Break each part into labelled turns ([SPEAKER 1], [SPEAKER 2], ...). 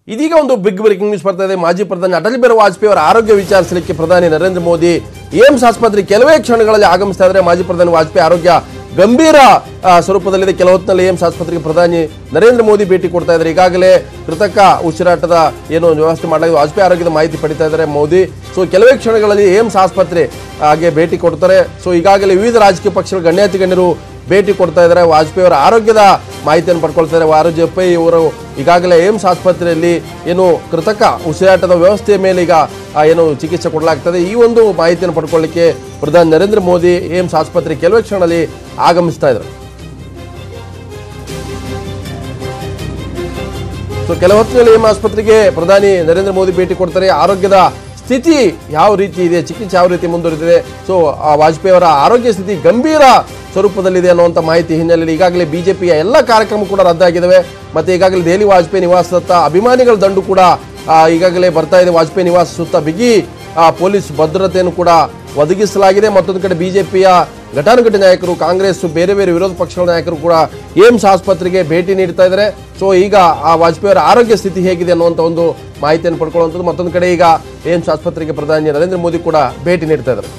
[SPEAKER 1] ಇದೀಗ ಒಂದು big breaking news ಬರ್ತಾ ಇದೆ ಮಾಜಿ ಪ್ರಧಾನಿ ಅಟಲ್ ಬಿಹಾರಿ ವಾಜಪೇಯಿ ಅವರ ಆರೋಗ್ಯ ವಿಚಾರಿಸಲಿಕ್ಕೆ ಪ್ರಧಾನಿ ನರೇಂದ್ರ ಮೋದಿ ಏಮ್ಸ್ ಆಸ್ಪತ್ರೆ ಕೆಲವೇ ಕ್ಷಣಗಳಲ್ಲಿ ಆಗಮಿಸ್ತಾ ಇದ್ದಾರೆ ಮಾಜಿ ಪ್ರಧಾನಿ ವಾಜಪೇಯಿ ಆರೋಗ್ಯ ಗಂಭೀರ ಆ, ಸ್ವರೂಪದಲ್ಲಿದೆ ಕೆಲ ಹೊತ್ತಿನಲ್ಲಿ ಏಮ್ಸ್ ಆಸ್ಪತ್ರೆಗೆ ಪ್ರಧಾನಿ ನರೇಂದ್ರ ಮೋದಿ ಭೇಟಿ ಕೊಡ್ತಾ ಇದ್ದಾರೆ ಈಗಾಗಲೇ ಕೃತಕ ಉಸಿರಾಟದ ಏನು ವ್ಯವಸ್ಥೆ ಮಾಡಲಾಗಿದೆ ವಾಜಪೇಯಿ ಆರೋಗ್ಯದ ಮಾಹಿತಿ ಪಡಿತಾ ಇದ್ದಾರೆ ಮೋದಿ ಸೊ ಕೆಲವೇ ಕ್ಷಣಗಳಲ್ಲಿ ಏಮ್ಸ್ ಆಸ್ಪತ್ರೆ ಹಾಗೆ ಭೇಟಿ ಕೊಡ್ತಾರೆ ಸೊ ಈಗಾಗಲೇ ವಿವಿಧ ರಾಜಕೀಯ ಪಕ್ಷಗಳ ಗಣ್ಯಾತಿ ಗಣ್ಯರು ಭೇಟಿ ಕೊಡ್ತಾ ಇದ್ದಾರೆ ವಾಜಪೇಯಿ ಅವರ ಆರೋಗ್ಯದ ಮಾಹಿತಿಯನ್ನು ಪಡ್ಕೊಳ್ತಾ ಇದ್ದಾರೆ ವಾಜಪೇಯಿ ಅವರು ಈಗಾಗಲೇ ಏಮ್ಸ್ ಆಸ್ಪತ್ರೆಯಲ್ಲಿ ಏನು ಕೃತಕ ಉಸಿರಾಟದ ವ್ಯವಸ್ಥೆಯ ಮೇಲೆ ಈಗ ಆ, ಏನು ಚಿಕಿತ್ಸೆ ಕೊಡಲಾಗ್ತದೆ ಈ ಒಂದು ಮಾಹಿತಿಯನ್ನು ಪಡ್ಕೊಳ್ಳಿಕ್ಕೆ ಪ್ರಧಾನಿ ನರೇಂದ್ರ ಮೋದಿ ಏಮ್ಸ್ ಆಸ್ಪತ್ರೆ ಕೆಲವೇ ಕ್ಷಣದಲ್ಲಿ ಆಗಮಿಸ್ತಾ ಇದ್ದಾರೆ ಸೊ ಕೆಲ ಹೊತ್ತಿನಲ್ಲಿ ಏಮ್ ಆಸ್ಪತ್ರೆಗೆ ಪ್ರಧಾನಿ ನರೇಂದ್ರ ಮೋದಿ ಭೇಟಿ ಕೊಡ್ತಾರೆ ಆರೋಗ್ಯದ ಸ್ಥಿತಿ ಯಾವ ರೀತಿ ಇದೆ ಚಿಕಿತ್ಸೆ ಯಾವ ರೀತಿ ಮುಂದುವರಿದಿದೆ ಸೊ ಆ ವಾಜಪೇಯಿ ಅವರ ಆರೋಗ್ಯ ಸ್ಥಿತಿ ಗಂಭೀರ ಸ್ವರೂಪದಲ್ಲಿದೆ ಅನ್ನುವಂಥ ಮಾಹಿತಿ ಹಿನ್ನೆಲೆಯಲ್ಲಿ ಈಗಾಗಲೇ ಬಿಜೆಪಿಯ ಎಲ್ಲ ಕಾರ್ಯಕ್ರಮ ಕೂಡ ರದ್ದಾಗಿದ್ದಾವೆ ಮತ್ತೆ ಈಗಾಗಲೇ ದೆಹಲಿ ವಾಜಪೇಯಿ ನಿವಾಸದತ್ತ ಅಭಿಮಾನಿಗಳ ದಂಡು ಕೂಡ ಆ, ಈಗಾಗಲೇ ಬರ್ತಾ ಇದೆ ವಾಜಪೇಯಿ ನಿವಾಸ ಸುತ್ತ ಬಿಗಿ ಆ, ಪೊಲೀಸ್ ಭದ್ರತೆಯನ್ನು ಕೂಡ ಒದಗಿಸಲಾಗಿದೆ ಮತ್ತೊಂದು ಕಡೆ ಬಿಜೆಪಿಯ ಘಟಾನುಘಟಿ ನಾಯಕರು ಕಾಂಗ್ರೆಸ್ ಬೇರೆ ಬೇರೆ ವಿರೋಧ ಪಕ್ಷಗಳ ನಾಯಕರು ಕೂಡ ಏಮ್ಸ್ ಆಸ್ಪತ್ರೆಗೆ ಭೇಟಿ ನೀಡ್ತಾ ಇದ್ದಾರೆ ಸೊ ಈಗ ಆ ವಾಜಪೇಯಿ ಅವರ ಆರೋಗ್ಯ ಸ್ಥಿತಿ ಹೇಗಿದೆ ಅನ್ನುವಂಥ ಒಂದು ಮಾಹಿತಿಯನ್ನು ಪಡ್ಕೊಳ್ಳುವಂಥದ್ದು ಮತ್ತೊಂದು ಕಡೆ ಈಗ ಏಮ್ಸ್ ಆಸ್ಪತ್ರೆಗೆ ಪ್ರಧಾನಿ ನರೇಂದ್ರ ಮೋದಿ ಕೂಡ ಭೇಟಿ ನೀಡ್ತಾ ಇದ್ದಾರೆ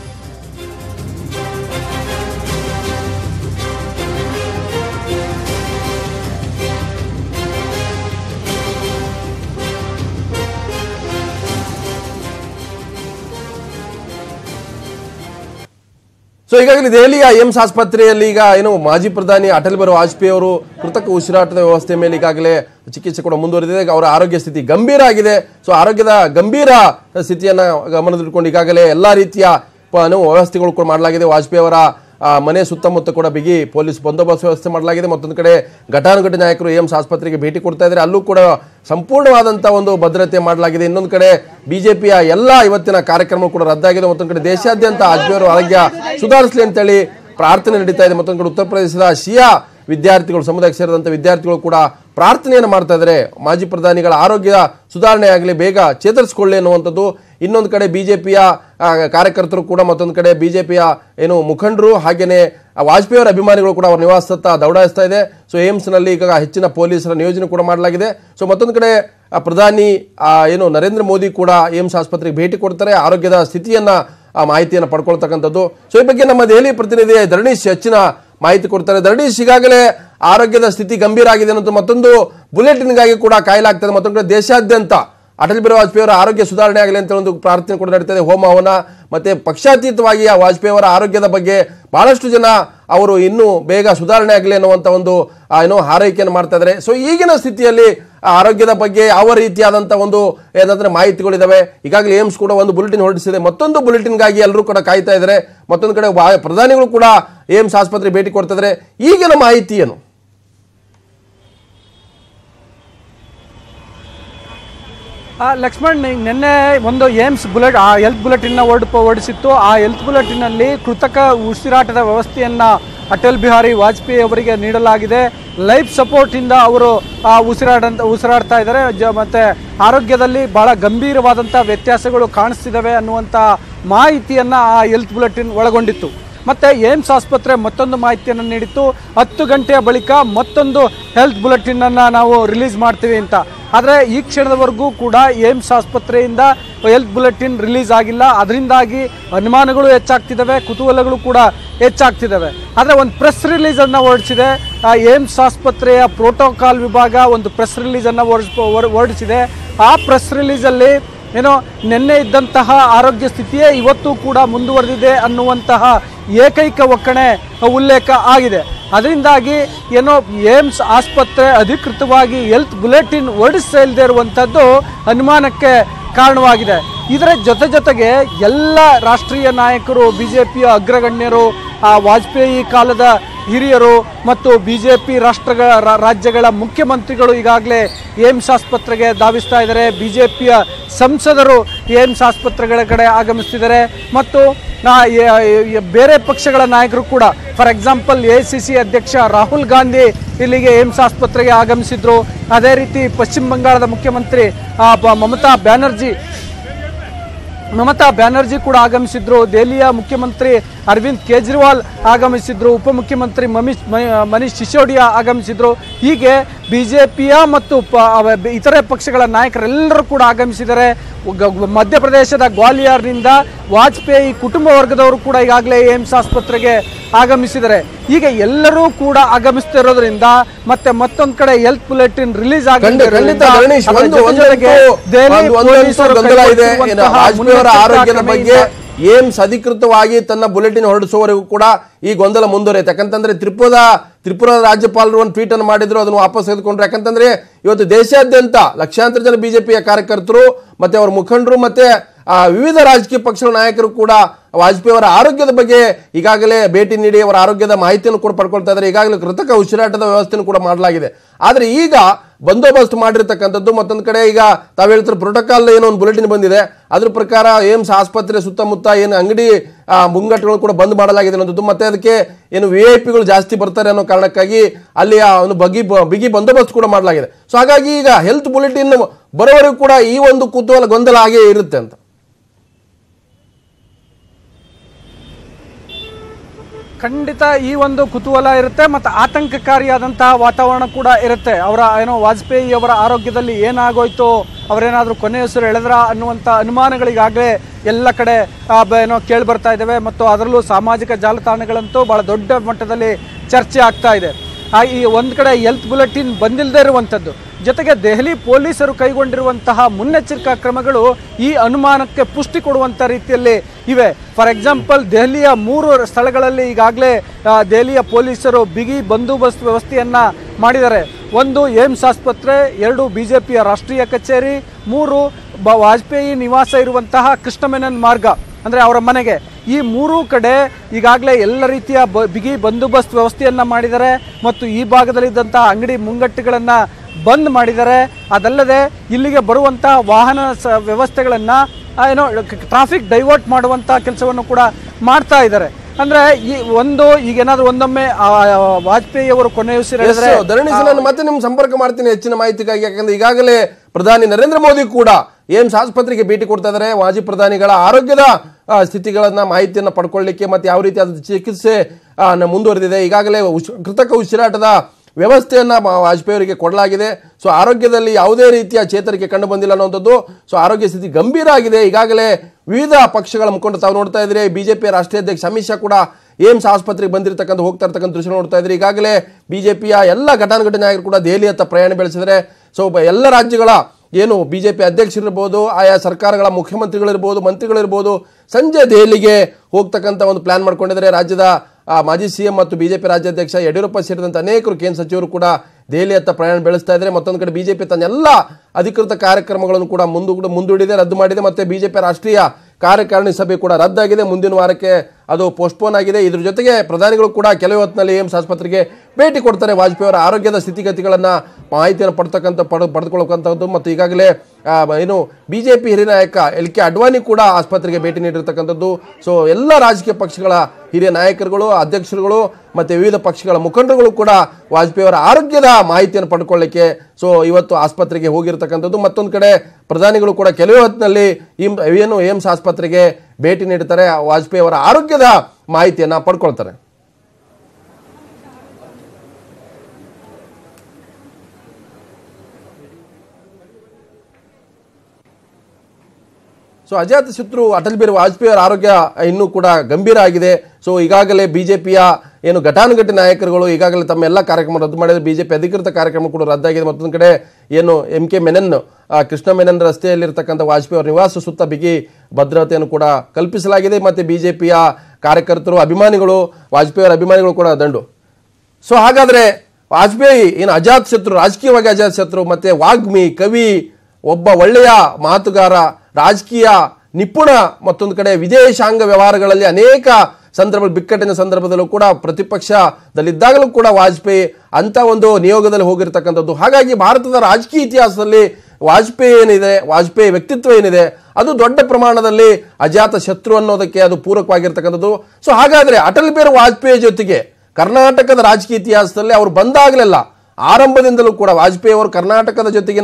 [SPEAKER 1] ಸೊ ಈಗಾಗಲೇ ದೆಹಲಿಯ ಏಮ್ಸ್ ಆಸ್ಪತ್ರೆಯಲ್ಲಿ ಈಗ ಏನು ಮಾಜಿ ಪ್ರಧಾನಿ ಅಟಲ್ ಬಿಹಾರಿ ವಾಜಪೇಯಿ ಅವರು ಕೃತಕ ಉಸಿರಾಟದ ವ್ಯವಸ್ಥೆ ಮೇಲೆ ಈಗಾಗಲೇ ಚಿಕಿತ್ಸೆ ಕೂಡ ಮುಂದುವರಿದಿದೆ ಅವರ ಆರೋಗ್ಯ ಸ್ಥಿತಿ ಗಂಭೀರ ಆಗಿದೆ ಸೊ ಆರೋಗ್ಯದ ಗಂಭೀರ ಸ್ಥಿತಿಯನ್ನ ಗಮನದಲ್ಲಿಟ್ಕೊಂಡು ಈಗಾಗಲೇ ಎಲ್ಲಾ ರೀತಿಯ ಪ- ಏನು ವ್ಯವಸ್ಥೆಗಳು ಕೂಡ ಮಾಡಲಾಗಿದೆ ವಾಜಪೇಯಿ ಅವರ ಆ, ಮನೆ ಸುತ್ತಮುತ್ತ ಕೂಡ ಬಿಗಿ ಪೊಲೀಸ್ ಬಂದೋಬಸ್ತ್ ವ್ಯವಸ್ಥೆ ಮಾಡಲಾಗಿದೆ ಮತ್ತೊಂದು ಕಡೆ ಘಟಾನುಘಟಿ ನಾಯಕರು ಏಮ್ಸ್ ಆಸ್ಪತ್ರೆಗೆ ಭೇಟಿ ಕೊಡ್ತಾ ಇದ್ದಾರೆ ಅಲ್ಲೂ ಕೂಡ ಸಂಪೂರ್ಣವಾದಂಥ ಒಂದು ಭದ್ರತೆ ಮಾಡಲಾಗಿದೆ ಇನ್ನೊಂದು ಕಡೆ ಬಿಜೆಪಿಯ ಎಲ್ಲ ಇವತ್ತಿನ ಕಾರ್ಯಕ್ರಮ ಕೂಡ ರದ್ದಾಗಿದೆ ಮತ್ತೊಂದು ಕಡೆ ದೇಶಾದ್ಯಂತ ವಾಜಪೇಯಿ ಅವರ ಆರೋಗ್ಯ ಸುಧಾರಿಸಲಿ ಅಂತೇಳಿ ಪ್ರಾರ್ಥನೆ ನಡೀತಾ ಇದೆ ಮತ್ತೊಂದು ಕಡೆ ಉತ್ತರ ಪ್ರದೇಶದ ಶಿಯಾ ವಿದ್ಯಾರ್ಥಿಗಳು ಸಮುದಾಯಕ್ಕೆ ಸೇರಿದಂಥ ವಿದ್ಯಾರ್ಥಿಗಳು ಕೂಡ ಪ್ರಾರ್ಥನೆಯನ್ನು ಮಾಡ್ತಾ ಇದ್ದಾರೆ ಮಾಜಿ ಪ್ರಧಾನಿಗಳ ಆರೋಗ್ಯ ಸುಧಾರಣೆ ಆಗಲಿ ಬೇಗ ಚೇತರಿಸಿಕೊಳ್ಳಿ ಅನ್ನುವಂಥದ್ದು ಇನ್ನೊಂದು ಕಡೆ ಬಿಜೆಪಿಯ ಕಾರ್ಯಕರ್ತರು ಕೂಡ ಮತ್ತೊಂದು ಕಡೆ ಬಿಜೆಪಿಯ ಏನು ಮುಖಂಡರು ಹಾಗೇನೆ ಆ ವಾಜಪೇಯಿ ಅವರ ಅಭಿಮಾನಿಗಳು ಕೂಡ ಅವರ ನಿವಾಸದತ್ತ ದೌಡಾಯಿಸ್ತಾ ಇದೆ ಸೊ ಏಮ್ಸ್ನಲ್ಲಿ ಈಗ ಹೆಚ್ಚಿನ ಪೊಲೀಸರ ನಿಯೋಜನೆ ಕೂಡ ಮಾಡಲಾಗಿದೆ ಸೊ ಮತ್ತೊಂದು ಕಡೆ ಆ ಪ್ರಧಾನಿ ಆ, ಏನು ನರೇಂದ್ರ ಮೋದಿ ಕೂಡ ಏಮ್ಸ್ ಆಸ್ಪತ್ರೆಗೆ ಭೇಟಿ ಕೊಡ್ತಾರೆ ಆರೋಗ್ಯದ ಸ್ಥಿತಿಯನ್ನ ಆ ಮಾಹಿತಿಯನ್ನು ಪಡ್ಕೊಳ್ತಕ್ಕಂಥದ್ದು ಸೊ ಈ ಬಗ್ಗೆ ನಮ್ಮ ದೆಹಲಿ ಪ್ರತಿನಿಧಿ ಧರಣೀಶ್ ಹೆಚ್ಚಿನ ಮಾಹಿತಿ ಕೊಡ್ತಾರೆ ಧರಣೀಶ್ ಈಗಾಗಲೇ ಆರೋಗ್ಯದ ಸ್ಥಿತಿ ಗಂಭೀರ ಆಗಿದೆ ಅನ್ನೋದು ಮತ್ತೊಂದು ಬುಲೆಟಿನ್ಗಾಗಿ ಕೂಡ ಕಾಯಲಾಗ್ತದೆ ಮತ್ತೊಂದು ಕಡೆ ದೇಶಾದ್ಯಂತ ಅಟಲ್ ಬಿಹಾರಿ ವಾಜಪೇಯಿ ಅವರ ಆರೋಗ್ಯ ಸುಧಾರಣೆ ಆಗಲಿ ಅಂತ ಒಂದು ಪ್ರಾರ್ಥನೆ ಕೂಡ ನಡೀತದೆ ಹೋಮ ಹವನ ಮತ್ತೆ ಪಕ್ಷಾತೀತವಾಗಿ ಆ ವಾಜಪೇಯಿ ಅವರ ಆರೋಗ್ಯದ ಬಗ್ಗೆ ಬಹಳಷ್ಟು ಜನ ಅವರು ಇನ್ನೂ ಬೇಗ ಸುಧಾರಣೆ ಆಗಲಿ ಅನ್ನುವಂಥ ಒಂದು ಆ, ಏನೋ ಹಾರೈಕೆಯನ್ನು ಮಾಡ್ತಾ ಇದ್ದಾರೆ ಸೊ ಈಗಿನ ಸ್ಥಿತಿಯಲ್ಲಿ ಆ ಆರೋಗ್ಯದ ಬಗ್ಗೆ ಯಾವ ರೀತಿಯಾದಂಥ ಒಂದು ಏನಂದ್ರೆ ಮಾಹಿತಿಗಳಿದಾವೆ ಈಗಾಗಲೇ ಏಮ್ಸ್ ಕೂಡ ಒಂದು ಬುಲೆಟಿನ್ ಹೊರಡಿಸಿದೆ ಮತ್ತೊಂದು ಬುಲೆಟಿನ್ಗಾಗಿ ಎಲ್ಲರೂ ಕೂಡ ಕಾಯ್ತಾ ಇದ್ದಾರೆ ಮತ್ತೊಂದು ಕಡೆ ವಾ- ಪ್ರಧಾನಿಗಳು ಕೂಡ ಏಮ್ಸ್ ಆಸ್ಪತ್ರೆ ಭೇಟಿ ಕೊಡ್ತಾ ಇದ್ದಾರೆ ಈಗಿನ ಮಾಹಿತಿ ಏನು
[SPEAKER 2] ಆ, ಲಕ್ಷ್ಮಣ್ ಈಗ ನಿನ್ನೆ ಒಂದು ಏಮ್ಸ್ ಬುಲೆಟ್ ಆ ಹೆಲ್ತ್ ಬುಲೆಟಿನ್ನ ಹೊರಡು ಹೊರಡಿಸಿತ್ತು ಆ ಹೆಲ್ತ್ ಬುಲೆಟಿನಲ್ಲಿ ಕೃತಕ ಉಸಿರಾಟದ ವ್ಯವಸ್ಥೆಯನ್ನ ಅಟಲ್ ಬಿಹಾರಿ ವಾಜಪೇಯಿ ಅವರಿಗೆ ನೀಡಲಾಗಿದೆ ಲೈಫ್ ಸಪೋರ್ಟಿಂದ ಅವರು ಆ, ಉಸಿರಾಡ ಉಸಿರಾಡ್ತಾ ಇದ್ದಾರೆ ಜ ಮತ್ತೆ ಆರೋಗ್ಯದಲ್ಲಿ ಬಹಳ ಗಂಭೀರವಾದಂಥ ವ್ಯತ್ಯಾಸಗಳು ಕಾಣಿಸ್ತಿದ್ದಾವೆ ಅನ್ನುವಂಥ ಮಾಹಿತಿಯನ್ನ ಆ ಹೆಲ್ತ್ ಬುಲೆಟಿನ್ ಒಳಗೊಂಡಿತ್ತು ಮತ್ತೆ ಏಮ್ಸ್ ಆಸ್ಪತ್ರೆ ಮತ್ತೊಂದು ಮಾಹಿತಿಯನ್ನು ನೀಡಿತ್ತು ಹತ್ತು ಗಂಟೆಯ ಬಳಿಕ ಮತ್ತೊಂದು ಹೆಲ್ತ್ ಬುಲೆಟಿನ್ ಅನ್ನ ನಾವು ರಿಲೀಸ್ ಮಾಡ್ತೀವಿ ಅಂತ ಆದರೆ ಈ ಕ್ಷಣದವರೆಗೂ ಕೂಡ ಏಮ್ಸ್ ಆಸ್ಪತ್ರೆಯಿಂದ ಹೆಲ್ತ್ ಬುಲೆಟಿನ್ ರಿಲೀಸ್ ಆಗಿಲ್ಲ ಅದರಿಂದಾಗಿ ಅನುಮಾನಗಳು ಹೆಚ್ಚಾಗ್ತಿದ್ದಾವೆ ಕುತೂಹಲಗಳು ಕೂಡ ಹೆಚ್ಚಾಗ್ತಿದ್ದಾವೆ ಆದರೆ ಒಂದು ಪ್ರೆಸ್ ರಿಲೀಸ್ ಅನ್ನ ಹೊರಡಿಸಿದೆ ಆ ಏಮ್ಸ್ ಆಸ್ಪತ್ರೆಯ ಪ್ರೋಟೋಕಾಲ್ ವಿಭಾಗ ಒಂದು ಪ್ರೆಸ್ ರಿಲೀಸ್ ಅನ್ನ ಹೊರಡಿಸ್ ಹೊರಡಿಸಿದೆ ಆ ಪ್ರೆಸ್ ರಿಲೀಸಲ್ಲಿ ಏನೋ ನಿನ್ನೆ ಇದ್ದಂತಹ ಆರೋಗ್ಯ ಸ್ಥಿತಿಯೇ ಇವತ್ತು ಕೂಡ ಮುಂದುವರೆದಿದೆ ಅನ್ನುವಂತಹ ಏಕೈಕ ಒಕ್ಕಣೆ ಉಲ್ಲೇಖ ಆಗಿದೆ ಅದರಿಂದಾಗಿ ಏನೋ ಏಮ್ಸ್ ಆಸ್ಪತ್ರೆ ಅಧಿಕೃತವಾಗಿ ಹೆಲ್ತ್ ಬುಲೆಟಿನ್ ಹೊರಡಿಸ್ತಾ ಇಲ್ಲದೆ ಇರುವಂಥದ್ದು ಅನುಮಾನಕ್ಕೆ ಕಾರಣವಾಗಿದೆ ಇದರ ಜೊತೆ ಜೊತೆಗೆ ಎಲ್ಲ ರಾಷ್ಟ್ರೀಯ ನಾಯಕರು ಬಿ ಜೆ ಪಿಯ ಅಗ್ರಗಣ್ಯರು ಆ ವಾಜಪೇಯಿ ಕಾಲದ ಹಿರಿಯರು ಮತ್ತು ಬಿ ಜೆ ಪಿ ರಾಷ್ಟ್ರಗಳ ರಾ- ರಾಜ್ಯಗಳ ಮುಖ್ಯಮಂತ್ರಿಗಳು ಈಗಾಗಲೇ ಏಮ್ಸ್ ಆಸ್ಪತ್ರೆಗೆ ಧಾವಿಸ್ತಾ ಇದ್ದಾರೆ ಬಿ ಜೆ ಪಿಯ ಸಂಸದರು ಏಮ್ಸ್ ಆಸ್ಪತ್ರೆಗಳ ಕಡೆ ಆಗಮಿಸ್ತಿದ್ದಾರೆ ಮತ್ತು ನಾ- ಯ- ಯ- ಬೇರೆ ಪಕ್ಷಗಳ ನಾಯಕರು ಕೂಡ for example A C C ಅಧ್ಯಕ್ಷ ರಾಹುಲ್ ಗಾಂಧಿ ಇಲ್ಲಿಗೆ ಏಮ್ಸ್ ಆಸ್ಪತ್ರೆಗೆ ಆಗಮಿಸಿದ್ರು ಅದೇ ರೀತಿ ಪಶ್ಚಿಮ ಬಂಗಾಳದ ಮುಖ್ಯಮಂತ್ರಿ ಆ, ಬ- ಮಮತಾ ಬ್ಯಾನರ್ಜಿ ಮಮತಾ ಬ್ಯಾನರ್ಜಿ ಕೂಡ ಆಗಮಿಸಿದ್ರು ದೆಹಲಿಯ ಮುಖ್ಯಮಂತ್ರಿ ಅರವಿಂದ್ ಕೇಜ್ರಿವಾಲ್ ಆಗಮಿಸಿದ್ರು ಉಪಮುಖ್ಯಮಂತ್ರಿ ಮನೀಶ್ ಮ- ಮನೀಶ್ ಸಿಸೋಡಿಯಾ ಆಗಮಿಸಿದ್ರು ಹೀಗೆ ಬಿಜೆಪಿಯ ಮತ್ತು ಪ- ಅವ- ಬೆ- ಇತರೆ ಪಕ್ಷಗಳ ನಾಯಕರೆಲ್ಲರೂ ಕೂಡ ಆಗಮಿಸಿದ್ದಾರೆ ಗ- ಗ- ಮಧ್ಯಪ್ರದೇಶದ ಗ್ವಾಲಿಯರ್ನಿಂದ ವಾಜಪೇಯಿ ಕುಟುಂಬ ವರ್ಗದವರು ಕೂಡ ಈಗಾಗಲೇ ಏಮ್ಸ್ ಆಸ್ಪತ್ರೆಗೆ ಆಗಮಿಸಿದ್ದಾರೆ ಹೀಗೆ ಎಲ್ಲರೂ ಕೂಡ ಆಗಮಿಸ್ತಿರೋದ್ರಿಂದ ಮತ್ತೆ ಮತ್ತೊಂದ್ ಕಡೆ ಹೆಲ್ತ್ ಬುಲೆಟಿನ್ ರಿಲೀಸ್
[SPEAKER 1] ಖಂಡಿತ ಖಂಡಿತ ಗಣೇಶ್ ಒಂದು ಒಂದಂತೂ ಒಂದು ಒಂದಂತೂ ಗೊಂದಲ ಇದೆ ಏನು ವಾಜಪೇಯಿ ಅವರ ಆರೋಗ್ಯದ ಬಗ್ಗೆ ಏಮ್ಸ್ ಅಧಿಕೃತವಾಗಿ ತನ್ನ ಬುಲೆಟಿನ್ ಹೊರಡಿಸುವವರೆಗೂ ಕೂಡ ಈ ಗೊಂದಲ ಮುಂದುವರಿಯುತ್ತೆ ಯಾಕಂತಂದ್ರೆ ತ್ರಿಪುರದ ತ್ರಿಪುರದ ರಾಜ್ಯಪಾಲರು ಒಂದು ಟ್ವೀಟ್ ಅನ್ನು ಮಾಡಿದ್ರು ಅದನ್ನು ವಾಪಸ್ ತೆಗೆದುಕೊಂಡ್ರು ಯಾಕಂತಂದ್ರೆ ಇವತ್ತು ದೇಶಾದ್ಯಂತ ಲಕ್ಷಾಂತರ ಜನ ಬಿಜೆಪಿಯ ಕಾರ್ಯಕರ್ತರು ಮತ್ತೆ ಅವರ ಮುಖಂಡರು ಮತ್ತೆ ಆ ವಿವಿಧ ರಾಜಕೀಯ ಪಕ್ಷಗಳ ನಾಯಕರು ಕೂಡ ವಾಜಪೇಯಿ ಅವರ ಆರೋಗ್ಯದ ಬಗ್ಗೆ ಈಗಾಗಲೇ ಭೇಟಿ ನೀಡಿ ಅವರ ಆರೋಗ್ಯದ ಮಾಹಿತಿಯನ್ನು ಕೂಡ ಪಡ್ಕೊಳ್ತಾ ಇದ್ದಾರೆ ಈಗಾಗಲೇ ಕೃತಕ ಉಸಿರಾಟದ ವ್ಯವಸ್ಥೆಯನ್ನು ಕೂಡ ಮಾಡಲಾಗಿದೆ ಆದರೆ ಈಗ ಬಂದೋಬಸ್ತ್ ಮಾಡಿರ್ತಕ್ಕಂಥದ್ದು ಮತ್ತೊಂದು ಕಡೆ ಈಗ ತಾವು ಹೇಳ್ತಾರೆ ಪ್ರೋಟೋಕಾಲ್ ಏನೋ ಒಂದು ಬುಲೆಟಿನ್ ಬಂದಿದೆ ಅದ್ರ ಪ್ರಕಾರ ಏಮ್ಸ್ ಆಸ್ಪತ್ರೆ ಸುತ್ತಮುತ್ತ ಏನು ಅಂಗಡಿ ಆ, ಮುಂಗಟ್ಟುಗಳು ಕೂಡ ಬಂದ್ ಮಾಡಲಾಗಿದೆ ಅನ್ನೋದು ಮತ್ತೆ ಅದಕ್ಕೆ ಏನು ವಿ ಐ ಪಿಗಳು ಜಾಸ್ತಿ ಬರ್ತಾರೆ ಅನ್ನೋ ಕಾರಣಕ್ಕಾಗಿ ಅಲ್ಲಿ ಆ ಒಂದು ಬಗಿ ಬಿಗಿ ಬಂದೋಬಸ್ತ್ ಕೂಡ ಮಾಡಲಾಗಿದೆ ಸೊ ಹಾಗಾಗಿ ಈಗ ಹೆಲ್ತ್ ಬುಲೆಟಿನ್ ಬರೋವರೆಗೂ ಕೂಡ ಈ ಒಂದು ಕುತೂಹಲ ಗೊಂದಲ ಹಾಗೆ ಇರುತ್ತೆ ಅಂತ
[SPEAKER 2] ಖಂಡಿತ ಈ ಒಂದು ಕುತೂಹಲ ಇರುತ್ತೆ ಮತ್ತು ಆತಂಕಕಾರಿಯಾದಂತಹ ವಾತಾವರಣ ಕೂಡ ಇರುತ್ತೆ ಅವರ ಏನೋ ವಾಜಪೇಯಿ ಅವರ ಆರೋಗ್ಯದಲ್ಲಿ ಏನಾಗೋಯ್ತು ಅವರೇನಾದರೂ ಕೊನೆ ಹೆಸರು ಎಳೆದ್ರ ಅನ್ನುವಂಥ ಅನುಮಾನಗಳಿಗಾಗಲೇ ಎಲ್ಲ ಕಡೆ ಆ, ಬ- ಏನೋ ಕೇಳಿ ಬರ್ತಾ ಇದ್ದಾವೆ ಮತ್ತು ಅದರಲ್ಲೂ ಸಾಮಾಜಿಕ ಜಾಲತಾಣಗಳಂತೂ ಬಹಳ ದೊಡ್ಡ ಮಟ್ಟದಲ್ಲಿ ಚರ್ಚೆ ಆಗ್ತಾ ಇದೆ ಆ, ಈ ಒಂದು ಕಡೆ ಹೆಲ್ತ್ ಬುಲೆಟಿನ್ ಬಂದಿಲ್ಲದೆ ಇರುವಂಥದ್ದು ಜೊತೆಗೆ ದೆಹಲಿ ಪೊಲೀಸರು ಕೈಗೊಂಡಿರುವಂತಹ ಮುನ್ನೆಚ್ಚರಿಕಾ ಕ್ರಮಗಳು ಈ ಅನುಮಾನಕ್ಕೆ ಪುಷ್ಟಿ ಕೊಡುವಂಥ ರೀತಿಯಲ್ಲಿ ಇವೆ ಫಾರ್ ಎಕ್ಸಾಂಪಲ್ ದೆಹಲಿಯ ಮೂರು ಸ್ಥಳಗಳಲ್ಲಿ ಈಗಾಗಲೇ ಆ, ದೆಹಲಿಯ ಪೊಲೀಸರು ಬಿಗಿ ಬಂದೋಬಸ್ತ್ ವ್ಯವಸ್ಥೆಯನ್ನ ಮಾಡಿದ್ದಾರೆ ಒಂದು ಏಮ್ಸ್ ಆಸ್ಪತ್ರೆ ಎರಡು ಬಿಜೆಪಿಯ ರಾಷ್ಟ್ರೀಯ ಕಚೇರಿ ಮೂರು ಬ ವಾಜಪೇಯಿ ನಿವಾಸ ಇರುವಂತಹ ಕೃಷ್ಣ ಮೆನನ್ ಮಾರ್ಗ ಅಂದರೆ ಅವರ ಮನೆಗೆ ಈ ಮೂರೂ ಕಡೆ ಈಗಾಗಲೇ ಎಲ್ಲ ರೀತಿಯ ಬ ಬಿಗಿ ಬಂದೋಬಸ್ತ್ ವ್ಯವಸ್ಥೆಯನ್ನ ಮಾಡಿದ್ದಾರೆ ಮತ್ತು ಈ ಭಾಗದಲ್ಲಿದ್ದಂತಹ ಅಂಗಡಿ ಮುಂಗಟ್ಟುಗಳನ್ನು ಬಂದ್ ಮಾಡಿದ್ದಾರೆ ಅದಲ್ಲದೆ ಇಲ್ಲಿಗೆ ಬರುವಂತಹ ವಾಹನ ಸ ವ್ಯವಸ್ಥೆಗಳನ್ನು ಏನೋ ಟ್ರಾಫಿಕ್ ಡೈವರ್ಟ್ ಮಾಡುವಂಥ ಕೆಲಸವನ್ನು ಕೂಡ ಮಾಡ್ತಾ ಇದ್ದಾರೆ ಅಂದ್ರೆ ಈ ಒಂದು ಈಗ ಏನಾದ್ರು ಒಂದೊಮ್ಮೆ ಆ, ವಾಜಪೇಯಿ ಅವರು ಕೊನೆಯುಸಿರಿದ್ರೆ
[SPEAKER 1] ಎಸ್, ಧರಣೀಶ್ ನಾನು ಮತ್ತೆ ನಿಮ್ ಸಂಪರ್ಕ ಮಾಡ್ತೀನಿ ಹೆಚ್ಚಿನ ಮಾಹಿತಿಗಾಗಿ ಯಾಕಂದ್ರೆ ಈಗಾಗಲೇ ಪ್ರಧಾನಿ ನರೇಂದ್ರ ಮೋದಿ ಕೂಡ ಏಮ್ಸ್ ಆಸ್ಪತ್ರೆಗೆ ಭೇಟಿ ಕೊಡ್ತಾ ಇದ್ದಾರೆ ಮಾಜಿ ಪ್ರಧಾನಿಗಳ ಆರೋಗ್ಯದ ಆ, ಸ್ಥಿತಿಗಳನ್ನ ಮಾಹಿತಿಯನ್ನ ಪಡ್ಕೊಳ್ಳಿಕ್ಕೆ ಮತ್ತೆ ಯಾವ ರೀತಿ ಅದ್ರ ಚಿಕಿತ್ಸೆ ಆ, ನ- ಮುಂದುವರೆದಿದೆ ಈಗಾಗಲೇ ಉಶ್- ಕೃತಕ ಉಸಿರಾಟದ ವ್ಯವಸ್ಥೆಯನ್ನ ಮ- ವಾಜಪೇಯಿ ಅವರಿಗೆ ಕೊಡಲಾಗಿದೆ ಸೊ ಆರೋಗ್ಯದಲ್ಲಿ ಯಾವುದೇ ರೀತಿಯ ಚೇತರಿಕೆ ಕಂಡು ಬಂದಿಲ್ಲ ಅನ್ನುವಂಥದ್ದು ಸೊ ಆರೋಗ್ಯ ಸ್ಥಿತಿ ಗಂಭೀರ ಆಗಿದೆ ಈಗಾಗಲೇ ವಿವಿಧ ಪಕ್ಷಗಳ ಮುಖಂಡ ತಾವು ನೋಡ್ತಾ ಇದ್ರೆ ಬಿಜೆಪಿ ರಾಷ್ಟ್ರೀಯ ಅಧ್ಯಕ್ಷ ಅಮಿತ್ ಶಾ ಕೂಡ ಏಮ್ಸ್ ಆಸ್ಪತ್ರೆಗೆ ಬಂದಿರತಕ್ಕಂಥ ಹೋಗ್ತಾ ಇರ್ತಕ್ಕಂಥ ದೃಶ್ಯ ನೋಡ್ತಾ ಇದ್ರೆ ಈಗಾಗಲೇ ಬಿಜೆಪಿಯ ಎಲ್ಲ ಘಟಾನುಘಟಿ ನಾಯಕರು ಕೂಡ ದೆಹಲಿಯತ್ತ ಪ್ರಯಾಣ ಬೆಳೆಸಿದರೆ ಸೊ ಬ- ಎಲ್ಲ ರಾಜ್ಯಗಳ ಏನು ಬಿಜೆಪಿ ಅಧ್ಯಕ್ಷರಿರ್ಬೋದು ಆಯಾ ಸರ್ಕಾರಗಳ ಮುಖ್ಯಮಂತ್ರಿಗಳಿರ್ಬೋದು ಮಂತ್ರಿಗಳಿರ್ಬೋದು ಸಂಜೆ ದೆಹಲಿಗೆ ಹೋಗ್ತಕ್ಕಂಥ ಒಂದು ಪ್ಲಾನ್ ಮಾಡ್ಕೊಂಡಿದ್ದಾರೆ ರಾಜ್ಯದ ಆ, ಮಾಜಿ ಸಿಎಂ ಮತ್ತು ಬಿಜೆಪಿ ರಾಜ್ಯಾಧ್ಯಕ್ಷ ಯಡಿಯೂರಪ್ಪ ಸೇರಿದಂತೆ ಅನೇಕರು ಕೇಂದ್ರ ಸಚಿವರು ಕೂಡ ದೆಹಲಿಯತ್ತ ಪ್ರಯಾಣ ಬೆಳೆಸ್ತಾ ಇದ್ದಾರೆ ಮತ್ತೊಂದು ಕಡೆ ಬಿಜೆಪಿ ತನ್ನ ಎಲ್ಲ ಅಧಿಕೃತ ಕಾರ್ಯಕ್ರಮಗಳನ್ನು ಕೂಡ ಮುಂದು ಮುಂದೂಡಿದೆ ರದ್ದು ಮಾಡಿದೆ ಮತ್ತೆ ಬಿಜೆಪಿ ರಾಷ್ಟ್ರೀಯ ಕಾರ್ಯಕಾರಿಣಿ ಸಭೆ ಕೂಡ ರದ್ದಾಗಿದೆ ಮುಂದಿನ ವಾರಕ್ಕೆ ಅದು ಪೋಸ್ಟ್ಪೋನ್ ಆಗಿದೆ ಇದ್ರ ಜೊತೆಗೆ ಪ್ರಧಾನಿಗಳು ಕೂಡ ಕೆಲವು ಹೊತ್ತಿನಲ್ಲಿ ಏಮ್ಸ್ ಆಸ್ಪತ್ರೆಗೆ ಭೇಟಿ ಕೊಡ್ತಾರೆ ವಾಜಪೇಯಿ ಅವರ ಆರೋಗ್ಯದ ಸ್ಥಿತಿಗತಿಗಳನ್ನ ಮಾಹಿತಿಯನ್ನು ಪಡ್ತಕ್ಕಂಥ ಪಡೆದು ಪಡೆದುಕೊಳ್ಳಕ್ಕಂಥದ್ದು ಮತ್ತು ಈಗಾಗಲೇ ಆ, ಏನು ಬಿಜೆಪಿ ಹಿರಿಯ ನಾಯಕ ಎಲ್ ಕೆ ಅಡ್ವಾಣಿ ಕೂಡ ಆಸ್ಪತ್ರೆಗೆ ಭೇಟಿ ನೀಡಿರ್ತಕ್ಕಂಥದ್ದು ಸೊ ಎಲ್ಲ ರಾಜಕೀಯ ಪಕ್ಷಗಳ ಹಿರಿಯ ನಾಯಕರುಗಳು ಅಧ್ಯಕ್ಷರುಗಳು ಮತ್ತೆ ವಿವಿಧ ಪಕ್ಷಗಳ ಮುಖಂಡರುಗಳು ಕೂಡ ವಾಜಪೇಯಿ ಅವರ ಆರೋಗ್ಯದ ಮಾಹಿತಿಯನ್ನು ಪಡ್ಕೊಳ್ಳಿಕ್ಕೆ ಸೊ ಇವತ್ತು ಆಸ್ಪತ್ರೆಗೆ ಹೋಗಿರ್ತಕ್ಕಂಥದ್ದು ಮತ್ತೊಂದು ಕಡೆ ಪ್ರಧಾನಿಗಳು ಕೂಡ ಕೆಲವೇ ಹೊತ್ತಿನಲ್ಲಿ ಇಮ್- ಏನು ಏಮ್ಸ್ ಆಸ್ಪತ್ರೆಗೆ ಭೇಟಿ ನೀಡ್ತಾರೆ ವಾಜಪೇಯಿ ಅವರ ಆರೋಗ್ಯದ ಮಾಹಿತಿಯನ್ನ ಪಡ್ಕೊಳ್ತಾರೆ ಸೊ ಅಜಾತ ಶತ್ರು ಅಟಲ್ ಬಿಹಾರಿ ವಾಜಪೇಯಿ ಅವರ ಆರೋಗ್ಯ ಇನ್ನೂ ಕೂಡ ಗಂಭೀರ ಆಗಿದೆ ಸೊ ಈಗಾಗಲೇ ಬಿಜೆಪಿಯ ಏನು ಘಟಾನುಘಟಿ ನಾಯಕರುಗಳು ಈಗಾಗಲೇ ತಮ್ಮ ಎಲ್ಲ ಕಾರ್ಯಕ್ರಮ ರದ್ದು ಮಾಡಿದ್ರೆ ಬಿಜೆಪಿ ಅಧಿಕೃತ ಕಾರ್ಯಕ್ರಮ ಕೂಡ ರದ್ದಾಗಿದೆ ಮತ್ತೊಂದು ಕಡೆ ಏನು ಎಂ ಕೆ ಮೆನನ್ ಆ, ಕೃಷ್ಣ ಮೆನನ್ ರಸ್ತೆಯಲ್ಲಿರ್ತಕ್ಕಂಥ ವಾಜಪೇಯಿ ಅವರ ನಿವಾಸ ಸುತ್ತ ಬಿಗಿ ಭದ್ರತೆಯನ್ನು ಕೂಡ ಕಲ್ಪಿಸಲಾಗಿದೆ ಮತ್ತೆ ಬಿಜೆಪಿಯ ಕಾರ್ಯಕರ್ತರು ಅಭಿಮಾನಿಗಳು ವಾಜಪೇಯಿ ಅವರ ಅಭಿಮಾನಿಗಳು ಕೂಡ ದಂಡು ಸೊ ಹಾಗಾದ್ರೆ ವಾಜಪೇಯಿ ಏನು ಅಜಾತ್ ಶತ್ರು ರಾಜಕೀಯವಾಗಿ ಅಜಾತ್ ಶತ್ರು ಮತ್ತೆ ವಾಗ್ಮಿ ಕವಿ ಒಬ್ಬ ಒಳ್ಳೆಯ ಮಾತುಗಾರ ರಾಜಕೀಯ ನಿಪುಣ ಮತ್ತೊಂದು ಕಡೆ ವಿದೇಶಾಂಗ ವ್ಯವಹಾರಗಳಲ್ಲಿ ಅನೇಕ ಸಂದರ್ಭ ಬಿಕ್ಕಟ್ಟಿನ ಸಂದರ್ಭದಲ್ಲೂ ಕೂಡ ಪ್ರತಿಪಕ್ಷದಲ್ಲಿದ್ದಾಗಲೂ ಕೂಡ ವಾಜಪೇಯಿ ಅಂತ ಒಂದು ನಿಯೋಗದಲ್ಲಿ ಹೋಗಿರ್ತಕ್ಕಂಥದ್ದು ಹಾಗಾಗಿ ಭಾರತದ ರಾಜಕೀಯ ಇತಿಹಾಸದಲ್ಲಿ ವಾಜಪೇಯಿ ಏನಿದೆ ವಾಜಪೇಯಿ ವ್ಯಕ್ತಿತ್ವ ಏನಿದೆ ಅದು ದೊಡ್ಡ ಪ್ರಮಾಣದಲ್ಲಿ ಅಜಾತ ಶತ್ರು ಅನ್ನೋದಕ್ಕೆ ಅದು ಪೂರಕವಾಗಿರ್ತಕ್ಕಂಥದ್ದು ಸೊ ಹಾಗಾದ್ರೆ ಅಟಲ್ ಬಿಹಾರಿ ವಾಜಪೇಯಿ ಜೊತೆಗೆ ಕರ್ನಾಟಕದ ರಾಜಕೀಯ ಇತಿಹಾಸದಲ್ಲಿ ಅವರು ಬಂದಾಗಲೆಲ್ಲ ಆರಂಭದಿಂದಲೂ ಕೂಡ ವಾಜಪೇಯಿ ಅವರು ಕರ್ನಾಟಕದ ಜೊತೆಗಿನ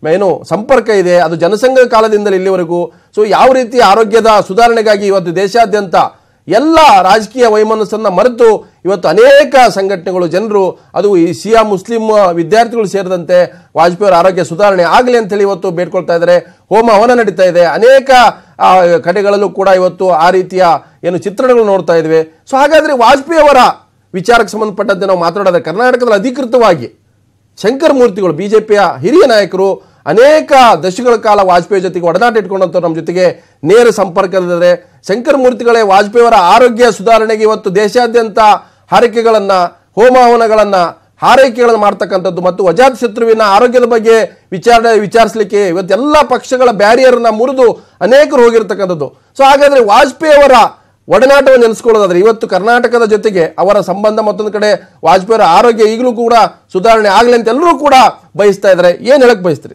[SPEAKER 1] ಏನು ಸಂಪರ್ಕ ಇದೆ ಅದು ಜನಸಂಘ ಕಾಲದಿಂದಲೇ ಇಲ್ಲಿವರೆಗೂ ಸೊ ಯಾವ ರೀತಿ ಆರೋಗ್ಯದ ಸುಧಾರಣೆಗಾಗಿ ಇವತ್ತು ದೇಶಾದ್ಯಂತ ಎಲ್ಲ ರಾಜಕೀಯ ವೈಮನಸ್ಸನ್ನ ಮರೆತು ಇವತ್ತು ಅನೇಕ ಸಂಘಟನೆಗಳು ಜನರು ಅದು ಈ ಸಿಯಾ ಮುಸ್ಲಿಂ ವಿದ್ಯಾರ್ಥಿಗಳು ಸೇರಿದಂತೆ ವಾಜಪೇಯಿ ಅವರ ಆರೋಗ್ಯ ಸುಧಾರಣೆ ಆಗಲಿ ಅಂತೇಳಿ ಇವತ್ತು ಬೇಡ್ಕೊಳ್ತಾ ಇದ್ದಾರೆ ಹೋಮ ಹವನ ನಡೀತಾ ಇದೆ ಅನೇಕ ಆ, ಕಡೆಗಳಲ್ಲೂ ಕೂಡ ಇವತ್ತು ಆ ರೀತಿಯ ಏನು ಚಿತ್ರಣಗಳು ನೋಡ್ತಾ ಇದ್ವಿ ಸೊ ಹಾಗಾದ್ರೆ ವಾಜಪೇಯಿ ಅವರ ವಿಚಾರಕ್ಕೆ ಸಂಬಂಧಪಟ್ಟಂತೆ ನಾವು ಮಾತನಾಡಿದ್ರೆ ಕರ್ನಾಟಕದಲ್ಲಿ ಅಧಿಕೃತವಾಗಿ ಶಂಕರ್ ಮೂರ್ತಿಗಳು ಬಿಜೆಪಿಯ ಹಿರಿಯ ನಾಯಕರು ಅನೇಕ ದಶಕಗಳ ಕಾಲ ವಾಜಪೇಯಿ ಜೊತೆಗೆ ಒಡನಾಟ ಇಟ್ಕೊಂಡಂಥವ್ರು ನಮ್ಮ ಜೊತೆಗೆ ನೇರ ಸಂಪರ್ಕದಲ್ಲಿದ್ದಾರೆ ಶಂಕರ್ ಮೂರ್ತಿಗಳೇ ವಾಜಪೇಯಿ ಅವರ ಆರೋಗ್ಯ ಸುಧಾರಣೆಗೆ ಇವತ್ತು ದೇಶಾದ್ಯಂತ ಹಾರೈಕೆಗಳನ್ನ ಹೋಮ ಹವನಗಳನ್ನ ಹಾರೈಕೆಗಳನ್ನು ಮಾಡ್ತಕ್ಕಂಥದ್ದು ಮತ್ತು ಅಜಾತ್ ಶತ್ರುವಿನ ಆರೋಗ್ಯದ ಬಗ್ಗೆ ವಿಚಾರಣೆ ವಿಚಾರಿಸಲಿಕ್ಕೆ ಇವತ್ತೆಲ್ಲ ಪಕ್ಷಗಳ ಬ್ಯಾರಿಯರ್ನ ಮುರಿದು ಅನೇಕರು ಹೋಗಿರ್ತಕ್ಕಂಥದ್ದು ಸೊ ಹಾಗಾದ್ರೆ ವಾಜಪೇಯಿ ಅವರ ಒಡನಾಟವನ್ನು ನೆನೆಸ್ಕೊಳ್ಳೋದಾದ್ರೆ ಇವತ್ತು ಕರ್ನಾಟಕದ ಜೊತೆಗೆ ಅವರ ಸಂಬಂಧ ಮತ್ತೊಂದು ಕಡೆ ವಾಜಪೇಯಿ ಅವರ ಆರೋಗ್ಯ ಈಗಲೂ ಕೂಡ ಸುಧಾರಣೆ ಆಗಲಿ ಅಂತ ಎಲ್ಲರೂ ಕೂಡ ಬಯಸ್ತಾ ಇದ್ದಾರೆ ಏನ್ ಹೇಳಕ್ ಬಯಸ್ತೀರಿ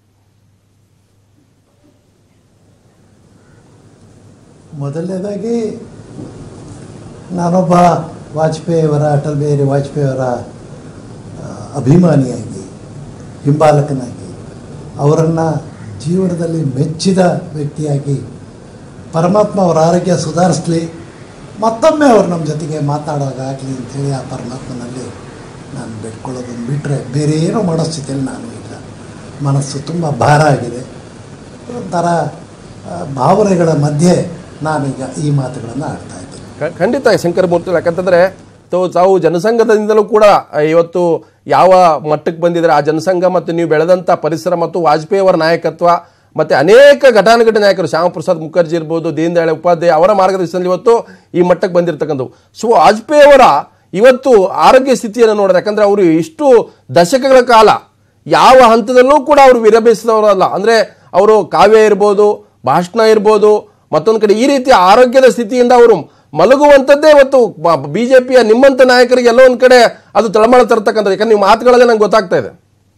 [SPEAKER 3] ಮೊದಲನೇದಾಗಿ ನಾನೊಬ್ಬ ವಾಜಪೇಯಿಯವರ ಅಟಲ್ ಬಿಹಾರಿ ವಾಜಪೇಯಿಯವರ ಆ, ಅಭಿಮಾನಿಯಾಗಿ ಹಿಂಬಾಲಕನಾಗಿ ಅವರನ್ನು ಜೀವನದಲ್ಲಿ ಮೆಚ್ಚಿದ ವ್ಯಕ್ತಿಯಾಗಿ ಪರಮಾತ್ಮ ಅವರ ಆರೋಗ್ಯ ಸುಧಾರಿಸಲಿ ಮತ್ತೊಮ್ಮೆ ಅವ್ರು ನಮ್ಮ ಜೊತೆಗೆ ಮಾತಾಡೋದಾಗಲಿ ಅಂಥೇಳಿ ಆ ಪರಮಾತ್ಮನಲ್ಲಿ ನಾನು ಬೇಡ್ಕೊಳ್ಳೋದನ್ನು ಬಿಟ್ಟರೆ ಬೇರೆ ಏನೂ ಮಾಡೋ ಸ್ಥಿತಿಯಲ್ಲಿ ನಾನು ಇಲ್ಲ ಮನಸ್ಸು ತುಂಬ ಭಾರ ಆಗಿದೆ ಒಂಥರ ಆ, ಭಾವನೆಗಳ ಮಧ್ಯೆ ನಾನೀಗ ಈ ಮಾತುಗಳನ್ನು ಆಡ್ತಾ ಇದ್ದೀನಿ
[SPEAKER 1] ಕ- ಖಂಡಿತ ಶಂಕರ ಮೂರ್ತಿ ಯಾಕಂತಂದ್ರೆ ತಾವು ತಾವು ಜನಸಂಘದಿಂದಲೂ ಕೂಡ ಆ, ಇವತ್ತು ಯಾವ ಮಟ್ಟಕ್ಕೆ ಬಂದಿದ್ರೆ ಆ ಜನಸಂಘ ಮತ್ತು ನೀವು ಬೆಳೆದಂತ ಪರಿಸರ ಮತ್ತು ವಾಜಪೇಯಿ ಅವರ ನಾಯಕತ್ವ ಮತ್ತೆ ಅನೇಕ ಘಟಾನುಘಟಿ ನಾಯಕರು ಶ್ಯಾಮಪ್ರಸಾದ್ ಮುಖರ್ಜಿ ಇರ್ಬೋದು ದೀನ್ ದಯಾಳ್ ಉಪಾಧ್ಯಾಯ ಅವರ ಮಾರ್ಗದರ್ಶನದಲ್ಲಿ ಇವತ್ತು ಈ ಮಟ್ಟಕ್ಕೆ ಬಂದಿರತಕ್ಕಂಥವು ಸೊ ವಾಜಪೇಯಿ ಅವರ ಇವತ್ತು ಆರೋಗ್ಯ ಸ್ಥಿತಿಯನ್ನು ನೋಡಿದ್ರೆ ಯಾಕಂದ್ರೆ ಅವರು ಇಷ್ಟು ದಶಕಗಳ ಕಾಲ ಯಾವ ಹಂತದಲ್ಲೂ ಕೂಡ ಅವರು ವಿರಮಿಸಿದವರಲ್ಲ ಅಂದ್ರೆ ಅವರು ಕಾವ್ಯ ಇರ್ಬೋದು ಭಾಷಣ ಇರ್ಬೋದು ಮತ್ತೊಂದು ಕಡೆ ಈ ರೀತಿಯ ಆರೋಗ್ಯದ ಸ್ಥಿತಿಯಿಂದ ಅವರು ಮಲಗುವಂಥದ್ದೇ ಇವತ್ತು ಬಿಜೆಪಿಯ ನಿಮ್ಮಂತ ನಾಯಕರಿಗೆ ಎಲ್ಲೋ ಒಂದ್ ಕಡೆ ಅದು ತಳಮಳ ತರ್ತಕ್ಕಂಥದ್ದು ಯಾಕಂದ್ರೆ ನೀವು ಮಾತುಗಳಲ್ಲೇ ನಂಗೆ ಗೊತ್ತಾಗ್ತಾ ಇದೆ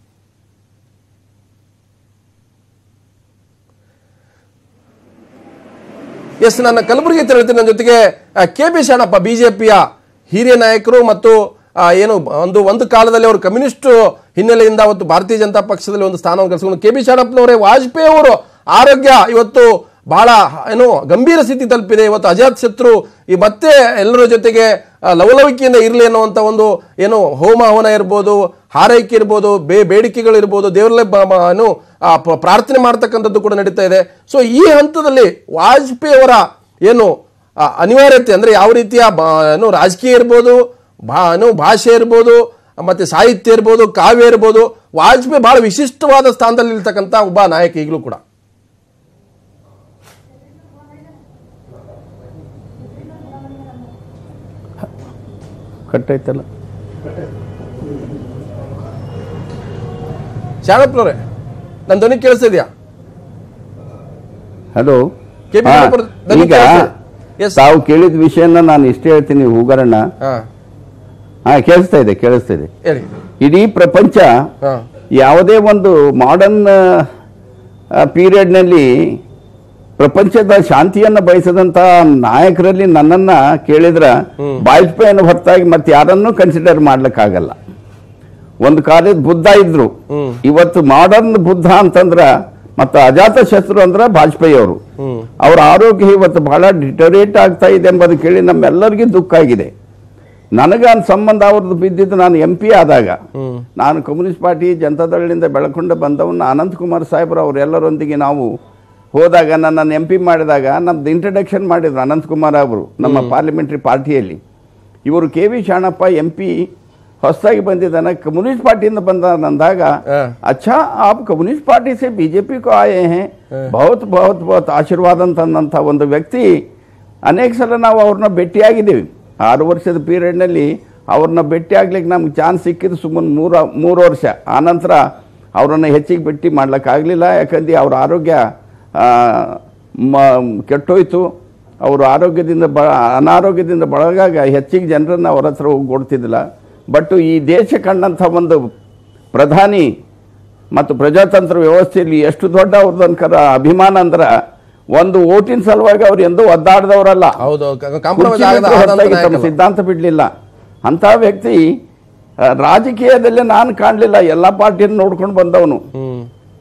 [SPEAKER 1] ಎಸ್ ನನ್ನ ಕಲಬುರಗಿ ತೆರಳುತ್ತೀನಿ ನನ್ನ ಜೊತೆಗೆ ಕೆ ಪಿ ಶರಣಪ್ಪ ಬಿಜೆಪಿಯ ಹಿರಿಯ ನಾಯಕರು ಮತ್ತು ಆ, ಏನು ಒಂದು ಒಂದು ಕಾಲದಲ್ಲಿ ಅವರು ಕಮ್ಯುನಿಸ್ಟ್ ಹಿನ್ನೆಲೆಯಿಂದ ಅವತ್ತು ಭಾರತೀಯ ಜನತಾ ಪಕ್ಷದಲ್ಲಿ ಒಂದು ಸ್ಥಾನವನ್ನು ಗಳಿಸಿಕೊಂಡು ಕೆ ಪಿ ಶರಣಪ್ಪನವರೇ ವಾಜಪೇಯಿ ಅವರು ಆರೋಗ್ಯ ಇವತ್ತು ಬಹಳ ಏನು ಗಂಭೀರ ಸ್ಥಿತಿ ತಲುಪಿದೆ ಇವತ್ತು ಅಜಾತ್ ಶತ್ರು ಈ ಮತ್ತೆ ಎಲ್ಲರ ಜೊತೆಗೆ ಆ, ಲವಲವಿಕೆಯಿಂದ ಇರಲಿ ಅನ್ನುವಂಥ ಒಂದು ಏನು ಹೋಮ ಹವನ ಇರ್ಬೋದು ಹಾರೈಕೆ ಇರ್ಬೋದು ಬೇ ಬೇಡಿಕೆಗಳಿರ್ಬೋದು ದೇವರಲ್ಲೇ ಬ- ಮ- ಏನು ಆ, ಪ- ಪ್ರಾರ್ಥನೆ ಮಾಡ್ತಕ್ಕಂಥದ್ದು ಕೂಡ ನಡೀತಾ ಇದೆ ಸೊ ಈ ಹಂತದಲ್ಲಿ ವಾಜಪೇಯಿ ಅವರ ಏನು ಆ, ಅನಿವಾರ್ಯತೆ ಅಂದ್ರೆ ಯಾವ ರೀತಿಯ ಬ- ಏನು ರಾಜಕೀಯ ಇರ್ಬೋದು ಭಾ ಏನು ಭಾಷೆ ಇರ್ಬೋದು ಮತ್ತೆ ಸಾಹಿತ್ಯ ಇರ್ಬೋದು ಕಾವ್ಯ ಇರ್ಬೋದು ವಾಜಪೇಯಿ ಬಹಳ ವಿಶಿಷ್ಟವಾದ ಸ್ಥಾನದಲ್ಲಿ ಇರ್ತಕ್ಕಂಥ ಒಬ್ಬ ನಾಯಕ ಈಗಲೂ ಕೂಡ
[SPEAKER 4] ಕಟ್ಟೈತಲ್ಲ
[SPEAKER 1] ಶಾಣಪ್ಪನವ್ರೆ ನನ್ನ ಧ್ವನಿ ಕೇಳಿಸ್ತಿದ್ಯಾ
[SPEAKER 4] ಹಲೋ
[SPEAKER 1] KP
[SPEAKER 4] ಹಾ,
[SPEAKER 1] ನಗರ ಧ್ವನಿ
[SPEAKER 4] ಈಗ
[SPEAKER 1] ಕೇಳಿಸ್ತಿದೆ? Yes.
[SPEAKER 4] ತಾವು ಕೇಳಿದ ವಿಷಯನ ನಾನು ಇಷ್ಟೇ ಹೇಳ್ತೀನಿ ಹೂಗರಣ್ಣ
[SPEAKER 1] ಹಾ
[SPEAKER 4] ಹಾ ಕೇಳಿಸ್ತಾ ಇದೆ ಕೇಳಿಸ್ತಾ ಇದೆ
[SPEAKER 1] ಹೇಳಿ
[SPEAKER 4] ಇಡೀ ಪ್ರಪಂಚ
[SPEAKER 1] ಹಾ
[SPEAKER 4] ಯಾವುದೇ ಒಂದು ಮಾಡರ್ನ್ ಪೀರಿಯಡ್ನಲ್ಲಿ ಪ್ರಪಂಚದ ಶಾಂತಿಯನ್ನ ಬಯಸದಂತ ನಾಯಕರಲ್ಲಿ ನನ್ನನ್ನ ಕೇಳಿದ್ರ ವಾಜಪೇಯಿಯನ್ನು ಹೊರತಾಗಿ ಮತ್ತೆ ಯಾರನ್ನೂ ಕನ್ಸಿಡರ್ ಮಾಡ್ಲಿಕ್ಕಾಗಲ್ಲ ಒಂದು ಕಾಲದ ಬುದ್ಧ ಇದ್ರು
[SPEAKER 1] ಹ್ಮ್.
[SPEAKER 4] ಇವತ್ತು ಮಾಡರ್ನ್ ಬುದ್ಧ ಅಂತಂದ್ರ ಮತ್ತು ಅಜಾತ ಶತ್ರು ಅಂದ್ರ ವಾಜಪೇಯಿ ಅವರು
[SPEAKER 1] ಹ್ಮ್
[SPEAKER 4] ಅವರ ಆರೋಗ್ಯ ಇವತ್ತು ಬಹಳ ಡಿಟರೇಟ್ ಆಗ್ತಾ ಇದೆ ಎಂಬುದು ಕೇಳಿ ನಮ್ಮೆಲ್ಲರಿಗೂ ದುಃಖ ಆಗಿದೆ ನನಗೆ ಒಂದು ಸಂಬಂಧ ಅವ್ರದ್ದು ಬಿದ್ದಿದ್ದು ನಾನು ಎಂ ಪಿ ಆದಾಗ
[SPEAKER 1] ಹ್ಮ್
[SPEAKER 4] ನಾನು ಕಮ್ಯುನಿಸ್ಟ್ ಪಾರ್ಟಿ ಜನತಾದಳದಿಂದ ಬೆಳಕೊಂಡು ಬಂದವನ್ನ ಅನಂತಕುಮಾರ್ ಸಾಹೇಬರು ಅವರೆಲ್ಲರೊಂದಿಗೆ ನಾವು ಹೋದಾಗ ನನ್ನನ್ನು ಎಂ ಪಿ ಮಾಡಿದಾಗ ನಮ್ದು ಇಂಟ್ರಡಕ್ಷನ್ ಮಾಡಿದ್ರು ಅನಂತಕುಮಾರ್ ಅವರು ನಮ್ಮ ಪಾರ್ಲಿಮೆಂಟ್ರಿ ಪಾರ್ಟಿಯಲ್ಲಿ ಇವರು K V Shanappa M P ಹೊಸದಾಗಿ ಬಂದಿದ್ದಾನೆ ಕಮ್ಯುನಿಸ್ಟ್ ಪಾರ್ಟಿಯಿಂದ ಬಂದ ಅಂದಾಗ
[SPEAKER 1] ಹಾ.
[SPEAKER 4] अच्छा आप कम्युनिस्ट पार्टी से बीजेपी को आए हैं बहुत बहुत बहुत ಆಶೀರ್ವಾದ ಅಂತಂದಂಥ ಒಂದು ವ್ಯಕ್ತಿ ಅನೇಕ ಸಲ ನಾವು ಅವ್ರನ್ನ ಭೇಟಿಯಾಗಿದ್ದೀವಿ ಆರು ವರ್ಷದ ಪೀರಿಯಡ್ನಲ್ಲಿ ಅವ್ರನ್ನ ಭೇಟಿ ಆಗ್ಲಿಕ್ಕೆ ನಮ್ಗೆ ಚಾನ್ಸ್ ಸಿಕ್ಕಿದ್ದು ಸುಮ್ಮನೆ ಮೂರು ಮೂರು ವರ್ಷ ಆನಂತರ ಅವರನ್ನು ಹೆಚ್ಚಿಗೆ ಭೇಟಿ ಮಾಡ್ಲಿಕ್ಕಾಗಲಿಲ್ಲ ಯಾಕಂದ್ರೆ ಅವ್ರ ಆರೋಗ್ಯ ಆ, ಮ- ಕೆಟ್ಟೋಯ್ತು ಅವರು ಆರೋಗ್ಯದಿಂದ ಬ ಅನಾರೋಗ್ಯದಿಂದ ಬಳಗಾಗ ಹೆಚ್ಚಿಗೆ ಜನರನ್ನು ಅವ್ರ ಹತ್ರ ಹೋಗಿ ಕೊಡ್ತಿದ್ದಿಲ್ಲ ಬಟ್ ಈ ದೇಶ ಕಂಡಂಥ ಒಂದು ಪ್ರಧಾನಿ ಮತ್ತು ಪ್ರಜಾತಂತ್ರ ವ್ಯವಸ್ಥೆಯಲ್ಲಿ ಎಷ್ಟು ದೊಡ್ಡ ಅವ್ರದನ್ಕರ ಅಭಿಮಾನ ಅಂದ್ರೆ ಒಂದು ಓಟಿನ ಸಲುವಾಗಿ ಅವ್ರು ಎಂದೂ ಒದ್ದಾಡದವರಲ್ಲ
[SPEAKER 1] ಹೌದು ಕಾಂಪ್ರಮೈಸ್
[SPEAKER 4] ಕುರ್ಚಿ
[SPEAKER 1] ಆಗದ
[SPEAKER 4] ಬಿಟ್ಟು
[SPEAKER 1] ಆದಂತ
[SPEAKER 4] ಹೊರತಾಗಿ ತಮ್ಮ
[SPEAKER 1] ನಾಯಕರು.
[SPEAKER 4] ಸಿದ್ಧಾಂತ ಬಿಡಲಿಲ್ಲ ಅಂಥ ವ್ಯಕ್ತಿ ಆ, ರಾಜಕೀಯದಲ್ಲೇ ನಾನು ಕಾಣಲಿಲ್ಲ ಎಲ್ಲ ಪಾರ್ಟಿಯನ್ನು ನೋಡ್ಕೊಂಡು ಬಂದವನು
[SPEAKER 1] ಹ್ಮ್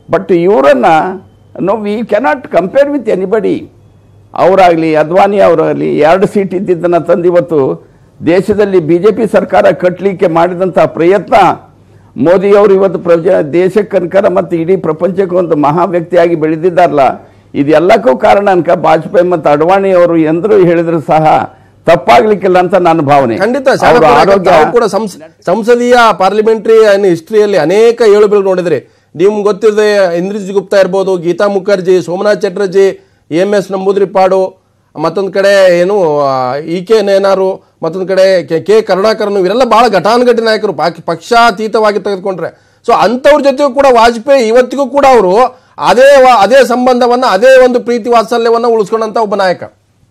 [SPEAKER 4] ಬಟ್ ಇವರನ್ನ no we cannot compare with anybody ಅವರಾಗಲಿ ಅದ್ವಾನಿ ಅವರಾಗಲಿ ಎರಡು ಸೀಟ್ ಇದ್ದಿದ್ದನ್ನ ತಂದು ಇವತ್ತು ದೇಶದಲ್ಲಿ ಬಿ ಜೆ ಪಿ ಸರ್ಕಾರ ಕಟ್ಟಲಿಕ್ಕೆ ಮಾಡಿದಂಥ ಪ್ರಯತ್ನ ಮೋದಿಯವರು ಇವತ್ತು ಪ್ರಜ ದೇಶಕ್ಕೆ ಅನ್ಕರ ಮತ್ತು ಇಡೀ ಪ್ರಪಂಚಕ್ಕೆ ಒಂದು ಮಹಾ ವ್ಯಕ್ತಿಯಾಗಿ ಬೆಳೆದಿದ್ದಾರಲ್ಲ ಇದೆಲ್ಲಕ್ಕೂ ಕಾರಣ ಅನ್ಕ ವಾಜಪೇಯಿ ಮತ್ತು ಅಡ್ವಾಣಿ ಅವರು ಎಂದರು ಹೇಳಿದ್ರು ಸಹ ತಪ್ಪಾಗ್ಲಿಕ್ಕಿಲ್ಲ ಅಂತ ನನ್ನ ಭಾವನೆ
[SPEAKER 1] ಖಂಡಿತ
[SPEAKER 4] ಅವ್ರ
[SPEAKER 1] ಶಾಣಪ್ಪ,
[SPEAKER 4] ಆರೋಗ್ಯ
[SPEAKER 1] ತಾವು ಕೂಡ ಸಂಸ್- ಸಂಸದೀಯ ಪಾರ್ಲಿಮೆಂಟರಿ ಹಿಸ್ಟ್ರಿಯಲ್ಲಿ ಅನೇಕ ಏಳು ಬೀಳು ನೋಡಿದ್ರಿ ನಿಮ್ಗೆ ಗೊತ್ತಿದೆ ಇಂದ್ರಜಿತ್ ಗುಪ್ತಾ ಇರ್ಬೋದು ಗೀತಾ ಮುಖರ್ಜಿ ಸೋಮನಾಥ್ ಚಟರ್ಜಿ ಎಂ ಎಸ್ ನಂಬೂದ್ರಿಪಾಡು ಮತ್ತೊಂದು ಕಡೆ ಏನು ಇ ಕೆ ನೇನಾರು ಮತ್ತೊಂದು ಕಡೆ ಕೆ- ಕೆ ಕರುಣಾಕರನ್ ಇವರೆಲ್ಲ ಬಹಳ ಘಟಾನುಘಟಿ ನಾಯಕರು ಪಾಕ್- ಪಕ್ಷಾತೀತವಾಗಿ ತೆಗೆದುಕೊಂಡ್ರೆ ಸೊ ಅಂಥವ್ರ ಜೊತೆಗೂ ಕೂಡ ವಾಜಪೇಯಿ ಇವತ್ತಿಗೂ ಕೂಡ ಅವರು ಅದೇ ವ- ಅದೇ ಸಂಬಂಧವನ್ನ ಅದೇ ಒಂದು ಪ್ರೀತಿ ವಾತ್ಸಲ್ಯವನ್ನ ಉಳಿಸ್ಕೊಂಡಂತ ಒಬ್ಬ ನಾಯಕ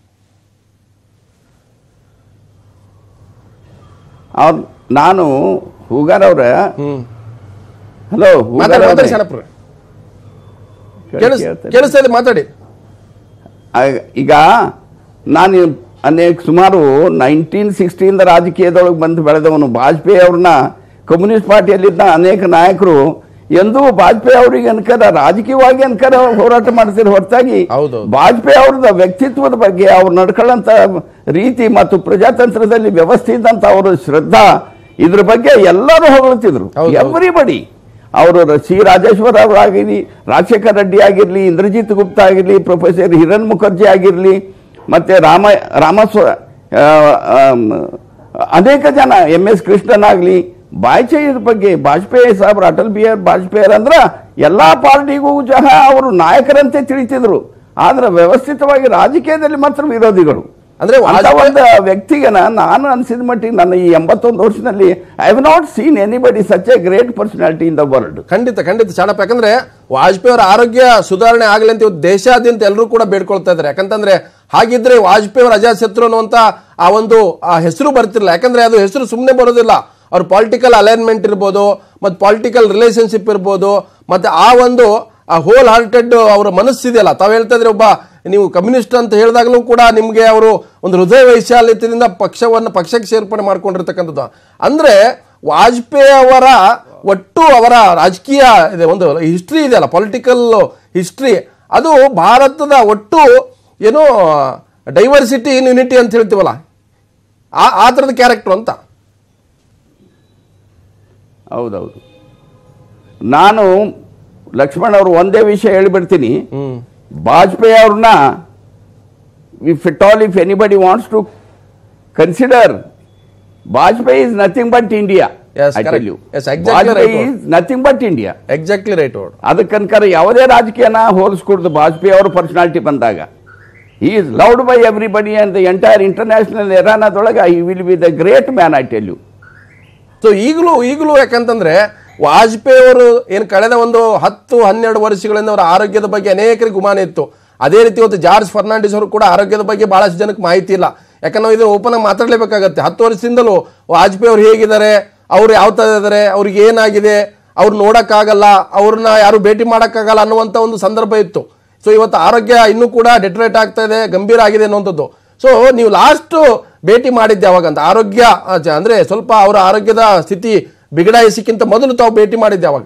[SPEAKER 4] ಅವ್ರು ನಾನು ಹೂಗಾರ್ ಅವ್ರ
[SPEAKER 1] ಹ್ಮ್
[SPEAKER 4] ಹಲೋ
[SPEAKER 1] ಮಾತಾಡಿ ಮಾತಾಡಿ ಶಾಣಪ್ಪ ಕೇಳಿಸ್ ಕೇಳಿಸ್ತಾ ಇದೆ ಮಾತಾಡಿ
[SPEAKER 4] ಈಗ ನಾನು ಅನೇಕ ಸುಮಾರು ನೈನ್ಟೀನ್ ಸಿಕ್ಸ್ಟಿಯಿಂದ ರಾಜಕೀಯದೊಳಗೆ ಬಂದು ಬೆಳೆದವನು ವಾಜಪೇಯಿ ಅವ್ರನ್ನ ಕಮ್ಯುನಿಸ್ಟ್ ಪಾರ್ಟಿಯಲ್ಲಿದ್ದ ಅನೇಕ ನಾಯಕರು ಎಂದೂ ವಾಜಪೇಯಿ ಅವರಿಗೆ ಅನ್ಕರ ರಾಜಕೀಯವಾಗಿ ಅನ್ಕರ ಹೋರಾಟ ಮಾಡ್ತಿರೋ ಹೊರತಾಗಿ
[SPEAKER 1] ಹೌದು.
[SPEAKER 4] ವಾಜಪೇಯಿ ಅವ್ರದ ವ್ಯಕ್ತಿತ್ವದ ಬಗ್ಗೆ ಅವ್ರು ನಡ್ಕೊಳ್ಳಂತ ರೀತಿ ಮತ್ತು ಪ್ರಜಾತಂತ್ರದಲ್ಲಿ ವ್ಯವಸ್ಥೆ ಇದ್ದಂತ ಅವರ ಶ್ರದ್ಧಾ ಇದ್ರ ಬಗ್ಗೆ ಎಲ್ಲರೂ ಹೊಗಳ್ತಿದ್ರು
[SPEAKER 1] ಹೌದು.
[SPEAKER 4] ಎವ್ರಿಬಡಿ ಅವರು ಸಿ ರಾಜೇಶ್ವರ ಅವರಾಗಿರಲಿ ರಾಜಶೇಖರ್ ರೆಡ್ಡಿ ಆಗಿರಲಿ ಇಂದ್ರಜಿತ್ ಗುಪ್ತಾ ಆಗಿರಲಿ ಪ್ರೊಫೆಸರ್ ಹಿರಣ್ ಮುಖರ್ಜಿ ಆಗಿರಲಿ ಮತ್ತೆ ರಾಮ ರಾಮಸ್ವ ಆ, ಆಮ್, ಅನೇಕ ಜನ ಎಂ ಎಸ್ ಕೃಷ್ಣನ್ ಆಗಲಿ ಬಾಯ್ಚೆಯ ಬಗ್ಗೆ ವಾಜಪೇಯಿ ಸಾಹೇಬ್ರು ಅಟಲ್ ಬಿಹಾರ್ ವಾಜಪೇಯಿ ಅಂದ್ರ ಎಲ್ಲಾ ಪಾರ್ಟಿಗೂ ಸಹ ಅವರು ನಾಯಕರಂತೆ ತಿಳಿತಿದ್ರು ಆದ್ರೆ ವ್ಯವಸ್ಥಿತವಾಗಿ ರಾಜಕೀಯದಲ್ಲಿ ಮಾತ್ರ ವಿರೋಧಿಗಳು
[SPEAKER 1] ಅಂದ್ರೆ
[SPEAKER 4] ಅಂತ
[SPEAKER 1] ವಾಜಪೇಯಿ-
[SPEAKER 4] ಒಂದು ವ್ಯಕ್ತಿಗನ ನಾನು ಅನ್ಸಿದ ಮಟ್ಟಿಗೆ ನನ್ನ ಈ ಎಂಬತ್ತೊಂದು ವರ್ಷದಲ್ಲಿ I have not seen anybody such a great personality in the world
[SPEAKER 1] ಖಂಡಿತ ಖಂಡಿತ ಶಾಣಪ್ಪ ಯಾಕಂದ್ರೆ ವಾಜಪೇಯಿ ಅವರ ಆರೋಗ್ಯ ಸುಧಾರಣೆ ಆಗಲಿ ಅಂತ ಇವತ್ತು ದೇಶಾದ್ಯಂತ ಎಲ್ಲರೂ ಕೂಡ ಬೇಡ್ಕೊಳ್ತಾ ಇದ್ದಾರೆ ಯಾಕಂತಂದ್ರೆ ಹಾಗಿದ್ರೆ ವಾಜಪೇಯಿ ಅವರ ಅಜಾತ್ ಶತ್ರು ಅನ್ನುವಂತ ಆ ಒಂದು ಆ ಹೆಸರು ಬರ್ತಿರಲ್ಲ ಯಾಕಂದ್ರೆ ಅದು ಹೆಸರು ಸುಮ್ಮನೆ ಬರೋದಿಲ್ಲ ಅವ್ರ ಪೊಲಿಟಿಕಲ್ ಅಲೈನ್ಮೆಂಟ್ ಇರ್ಬೋದು ಮತ್ತು ಪೊಲಿಟಿಕಲ್ ರಿಲೇಶನ್ಶಿಪ್ ಇರ್ಬೋದು ಮತ್ತೆ ಆ ಒಂದು ಆ ಹೋಲ್ ಹಾರ್ಟೆಡ್ ಅವರ ಮನಸ್ಸಿದೆಯಲ್ಲ ತಾವು ಹೇಳ್ತಾ ಇದ್ರೆ ಒಬ್ಬ ನೀವು ಕಮ್ಯುನಿಸ್ಟ್ ಅಂತ ಹೇಳಿದಾಗಲೂ ಕೂಡ ನಿಮಗೆ ಅವರು ಒಂದು ಹೃದಯ ವೈಶಾಲ್ಯತೆಯಿಂದ ಪಕ್ಷವನ್ನು ಪಕ್ಷಕ್ಕೆ ಸೇರ್ಪಡೆ ಮಾಡ್ಕೊಂಡಿರ್ತಕ್ಕಂಥದ್ದು ಅಂದ್ರೆ ವಾಜಪೇಯಿ ಅವರ ಒಟ್ಟು ಅವರ ರಾಜಕೀಯ ಇದೆ ಒಂದು ಹಿಸ್ಟ್ರಿ ಇದೆಯಲ್ಲ ಪೊಲಿಟಿಕಲ್ ಹಿಸ್ಟ್ರಿ ಅದು ಭಾರತದ ಒಟ್ಟು ಏನೋ ಡೈವರ್ಸಿಟಿ ಇನ್ ಯುನಿಟಿ ಅಂತ ಹೇಳ್ತೀವಲ್ಲ ಆ ಆ ಥರದ ಕ್ಯಾರೆಕ್ಟರ್ ಅಂತ
[SPEAKER 4] ಹೌದೌದು ನಾನು ಲಕ್ಷ್ಮಣ್ ಅವರು ಒಂದೇ ವಿಷಯ ಹೇಳಿಬಿಡ್ತೀನಿ
[SPEAKER 1] ಹ್ಮ್
[SPEAKER 4] ವಾಜಪೇಯಿ ಅವ್ರನ್ನ if it all if anybody wants to consider Vajpayee is nothing but India
[SPEAKER 1] Yes, correct. Yes, exactly
[SPEAKER 4] Vajpayee
[SPEAKER 1] right.
[SPEAKER 4] Is nothing but India
[SPEAKER 1] exactly right word
[SPEAKER 4] ಅದಕ್ಕನ್ಕರ ಯಾವುದೇ ರಾಜಕೀಯನ ಹೋಲಿಸ್ಕೊಡ್ದು ವಾಜಪೇಯಿ ಅವ್ರ ಪರ್ಸನಾಲಿಟಿ ಬಂದಾಗ ಈ is loved by everybody and the entire international ಎರಾನಾದೊಳಗೆ I will be the great man I tell you
[SPEAKER 1] so ಈಗಲೂ ಈಗಲೂ ಯಾಕಂತಂದ್ರೆ ವಾಜಪೇಯಿ ಅವರು ಏನು ಕಳೆದ ಒಂದು ಹತ್ತು ಹನ್ನೆರಡು ವರ್ಷಗಳಿಂದ ಅವರ ಆರೋಗ್ಯದ ಬಗ್ಗೆ ಅನೇಕರಿಗೆ ಗುಮಾನ ಇತ್ತು ಅದೇ ರೀತಿ ಇವತ್ತು ಜಾರ್ಜ್ ಫರ್ನಾಂಡಿಸ್ ಅವರು ಕೂಡ ಆರೋಗ್ಯದ ಬಗ್ಗೆ ಬಹಳಷ್ಟು ಜನಕ್ಕೆ ಮಾಹಿತಿ ಇಲ್ಲ ಯಾಕಂದ್ರೆ ನಾವು ಇದನ್ನು ಓಪನ್ ಆಗಿ ಮಾತಾಡಲೇಬೇಕಾಗತ್ತೆ ಹತ್ತು ವರ್ಷದಿಂದಲೂ ವಾಜಪೇಯಿ ಅವರು ಹೇಗಿದ್ದಾರೆ ಅವ್ರು ಯಾವ ಥರ ಇದ್ದಾರೆ ಅವ್ರಿಗೆ ಏನಾಗಿದೆ ಅವ್ರು ನೋಡೋಕ್ಕಾಗಲ್ಲ ಅವ್ರನ್ನ ಯಾರು ಭೇಟಿ ಮಾಡೋಕ್ಕಾಗಲ್ಲ ಅನ್ನುವಂಥ ಒಂದು ಸಂದರ್ಭ ಇತ್ತು ಸೊ ಇವತ್ತು ಆರೋಗ್ಯ ಇನ್ನೂ ಕೂಡ ಡೆಟ್ರೇಟ್ ಆಗ್ತಾ ಇದೆ ಗಂಭೀರ ಆಗಿದೆ ಅನ್ನುವಂಥದ್ದು ಸೊ ನೀವು ಲಾಸ್ಟ್ ಭೇಟಿ ಮಾಡಿದ್ದೆ ಅವಾಗ ಅಂತ ಆರೋಗ್ಯ ಆ, ಜ- ಅಂದ್ರೆ ಸ್ವಲ್ಪ ಅವರ ಆರೋಗ್ಯದ ಸ್ಥಿತಿ ಬಿಗಡಾಯಿಸಿಕ್ಕಿಂತ ಮೊದಲು ತಾವು ಭೇಟಿ ಮಾಡಿದ್ದೆ ಅವಾಗ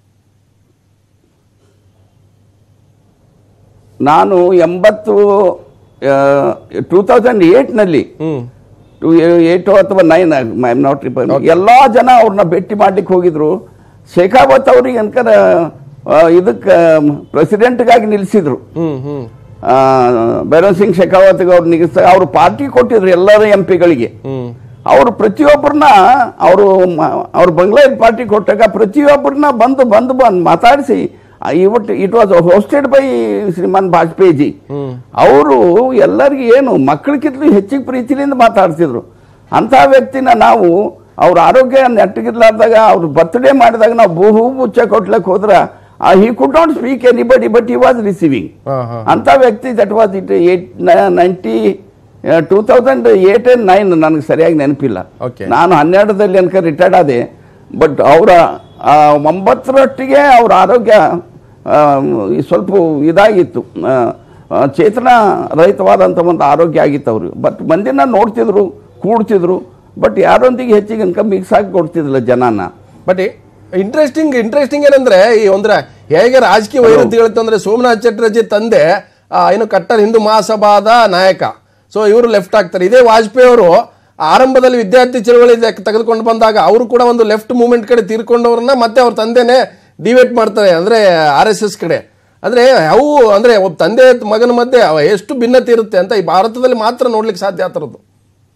[SPEAKER 4] ನಾನು ಎಂಬತ್ತು ಟೂ ತೌಸಂಡ್ ಏಟ್ನಲ್ಲಿ
[SPEAKER 1] ಹ್ಮ್
[SPEAKER 4] ಟು ಏಟು ಅಥವಾ ನೈನ್ ಐ ನಾಟ್ ಎಲ್ಲಾ ಜನ ಅವ್ರನ್ನ ಭೇಟಿ ಮಾಡ್ಲಿಕ್ಕೆ ಹೋಗಿದ್ರು ಶೇಖಾವತ್ ಅವ್ರಿಗೆ ಅನ್ಕರ ಇದಕ್ಕೆ ಪ್ರೆಸಿಡೆಂಟ್ಗಾಗಿ ನಿಲ್ಲಿಸಿದ್ರು
[SPEAKER 1] ಹ್ಮ್ ಹ್ಮ್
[SPEAKER 4] ಭೈರವ್ ಸಿಂಗ್ ಶೆಖಾವತ್ಗೆ ಅವ್ರು ನಿಲ್ಲಿಸ ಅವ್ರು ಪಾರ್ಟಿ ಕೊಟ್ಟಿದ್ರು ಎಲ್ಲರ ಎಂ ಪಿಗಳಿಗೆ
[SPEAKER 1] ಹ್ಮ್
[SPEAKER 4] ಅವರು ಪ್ರತಿಯೊಬ್ಬರನ್ನ ಅವರು ಅವ್ರ ಬಂಗ್ಲಾದೇಶ್ ಪಾರ್ಟಿ ಕೊಟ್ಟಾಗ ಪ್ರತಿಯೊಬ್ಬರನ್ನ ಬಂದು ಬಂದು ಬಂದು ಮಾತಾಡಿಸಿ ಇವಟ್ it was hosted by Shriman Vajpayee ji ಅವರು ಎಲ್ಲರಿಗೂ ಏನು ಮಕ್ಕಳಿಗಿಂತಲೂ ಹೆಚ್ಚಿಗೆ ಪ್ರೀತಿಲಿಂದ ಮಾತಾಡ್ತಿದ್ರು ಅಂಥ ವ್ಯಕ್ತಿನ ನಾವು ಅವ್ರ ಆರೋಗ್ಯ ನೆಟ್ಟಗಿರ್ಲಾರ್ದಾಗ ಅವ್ರ ಬರ್ತ್ಡೇ ಮಾಡಿದಾಗ ನಾವು ಭೂ ಹೂ ಮುಚ್ಚ ಕೊಟ್ಲಕ್ಕೆ ಹೋದ್ರ he could not speak anybody but he was receiving
[SPEAKER 1] ಹಾ ಹಾ
[SPEAKER 4] ಅಂತ ವ್ಯಕ್ತಿ that was it eight ninety two thousand eight and nine ನನಗೆ ಸರಿಯಾಗಿ ನೆನಪಿಲ್ಲ
[SPEAKER 1] Okay.
[SPEAKER 4] ನಾನು ಹನ್ನೆರಡರಲ್ಲಿ ಅನ್ಕ ರಿಟೈರ್ಡ್ ಆದೆ ಬಟ್ ಅವರ ಒಂಬತ್ತರೊಟ್ಟಿಗೆ ಅವ್ರ ಆರೋಗ್ಯ ಆ, ಈ ಸ್ವಲ್ಪ ಇದಾಗಿತ್ತು ಆ, ಆ, ಚೇತನ ರಹಿತವಾದಂಥ ಒಂದು ಆರೋಗ್ಯ ಆಗಿತ್ತು ಅವರು ಬಟ್ ಮಂದಿನ ನೋಡ್ತಿದ್ರು ಕೂಡ್ತಿದ್ರು ಬಟ್ ಯಾರೊಂದಿಗೆ ಹೆಚ್ಚಿಗೆ ಅನ್ಕ ಮಿಕ್ಸ್ ಆಗಿ ಕೊಡ್ತಿದ್ದಿಲ್ಲ ಜನನ
[SPEAKER 1] ಬಟ್ ಇಂಟ್ರೆಸ್ಟಿಂಗ್ ಇಂಟ್ರೆಸ್ಟಿಂಗ್ ಏನಂದ್ರೆ ಈ ಒಂದ್ರ ಹೇಗೆ ರಾಜಕೀಯ ವೈರುಧ್ಯಗಳು ಅಂದ್ರೆ ಸೋಮನಾಥ್ ಚಟರ್ಜಿ ತಂದೆ ಆ, ಏನು ಕಟ್ಟರ್ ಹಿಂದೂ ಮಹಾಸಭಾದ ನಾಯಕ ಸೊ ಇವರು ಲೆಫ್ಟ್ ಆಗ್ತಾರೆ ಇದೇ ವಾಜಪೇಯಿ ಅವರು ಆರಂಭದಲ್ಲಿ ವಿದ್ಯಾರ್ಥಿ ಚಳವಳಿ ಲೆಕ್ಕ ತೆಗೆದುಕೊಂಡು ಬಂದಾಗ ಅವರು ಕೂಡ ಒಂದು ಲೆಫ್ಟ್ ಮೂವ್ಮೆಂಟ್ ಕಡೆ ತೀರ್ಕೊಂಡವ್ರನ್ನ ಮತ್ತೆ ಅವ್ರ ತಂದೆನೇ ಡಿವೇಟ್ ಮಾಡ್ತಾರೆ ಅಂದ್ರೆ ಆರ್ ಎಸ್ ಎಸ್ ಕಡೆ ಅಂದ್ರೆ ಅವು ಅಂದ್ರೆ ಒಬ್ಬ ತಂದೆ ಮಗನ ಮಧ್ಯೆ ಅವ ಎಷ್ಟು ಭಿನ್ನತೆ ಇರುತ್ತೆ ಅಂತ ಈ ಭಾರತದಲ್ಲಿ ಮಾತ್ರ ನೋಡ್ಲಿಕ್ಕೆ ಸಾಧ್ಯ ಆ ಥರದ್ದು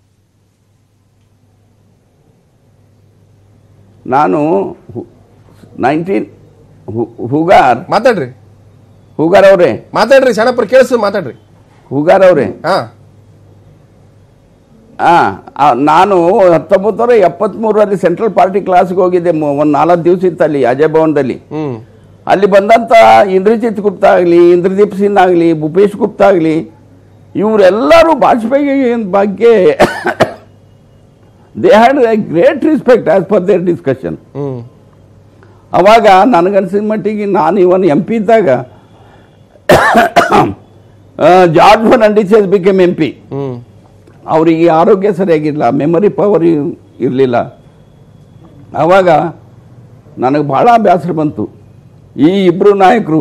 [SPEAKER 4] ನಾನು ನೈನ್ಟೀನ್ ಹೂಗಾರ್
[SPEAKER 1] ಮಾತಾಡ್ರಿ
[SPEAKER 4] ಹೂಗಾರ್ ಅವರೇ
[SPEAKER 1] ಮಾತಾಡ್ರಿ ಸಣ್ಣಪ್ಪರ ಕೇಳಿಸ್ ಮಾತಾಡ್ರಿ
[SPEAKER 4] ಹೂಗಾರ್ ಅವರೇ
[SPEAKER 1] ಹಾ
[SPEAKER 4] ಆ, ಆ, ನಾನು ಹತ್ತೊಂಬತ್ತು ನೂರ ಎಪ್ಪತ್ತ್ಮೂರರಲ್ಲಿ ಸೆಂಟ್ರಲ್ ಪಾರ್ಟಿ ಕ್ಲಾಸ್ಗೆ ಹೋಗಿದ್ದೆ ಒಂದು ನಾಲ್ಕು ದಿವಸ ಇತ್ತಲ್ಲಿ ಅಜಯ್ ಭವನದಲ್ಲಿ
[SPEAKER 1] ಹ್ಮ್
[SPEAKER 4] ಅಲ್ಲಿ ಬಂದಂಥ ಇಂದ್ರಜಿತ್ ಗುಪ್ತಾ ಆಗಲಿ ಇಂದ್ರದೀಪ್ ಸಿನ್ಹಾ ಆಗಲಿ ಭೂಪೇಶ್ ಗುಪ್ತಾ ಆಗಲಿ ಇವರೆಲ್ಲರೂ ವಾಜಪೇಯಿ ಬಗ್ಗೆ they had a great respect as per their discussion
[SPEAKER 1] hmm
[SPEAKER 4] ಅವಾಗ ನನಗನ್ಸಿದ ಮಟ್ಟಿಗೆ ನಾನು ಇವನ್ ಎಂ ಪಿ ಇದ್ದಾಗ George Fernandes became M P
[SPEAKER 1] hmm
[SPEAKER 4] ಅವರಿಗೆ ಆರೋಗ್ಯ ಸರಿಯಾಗಿಲ್ಲ ಮೆಮೊರಿ ಪವರ್ ಇರಲಿಲ್ಲ ಆವಾಗ ನನಗೆ ಭಾಳ ಬೇಸರ ಬಂತು ಈ ಇಬ್ಬರು ನಾಯಕರು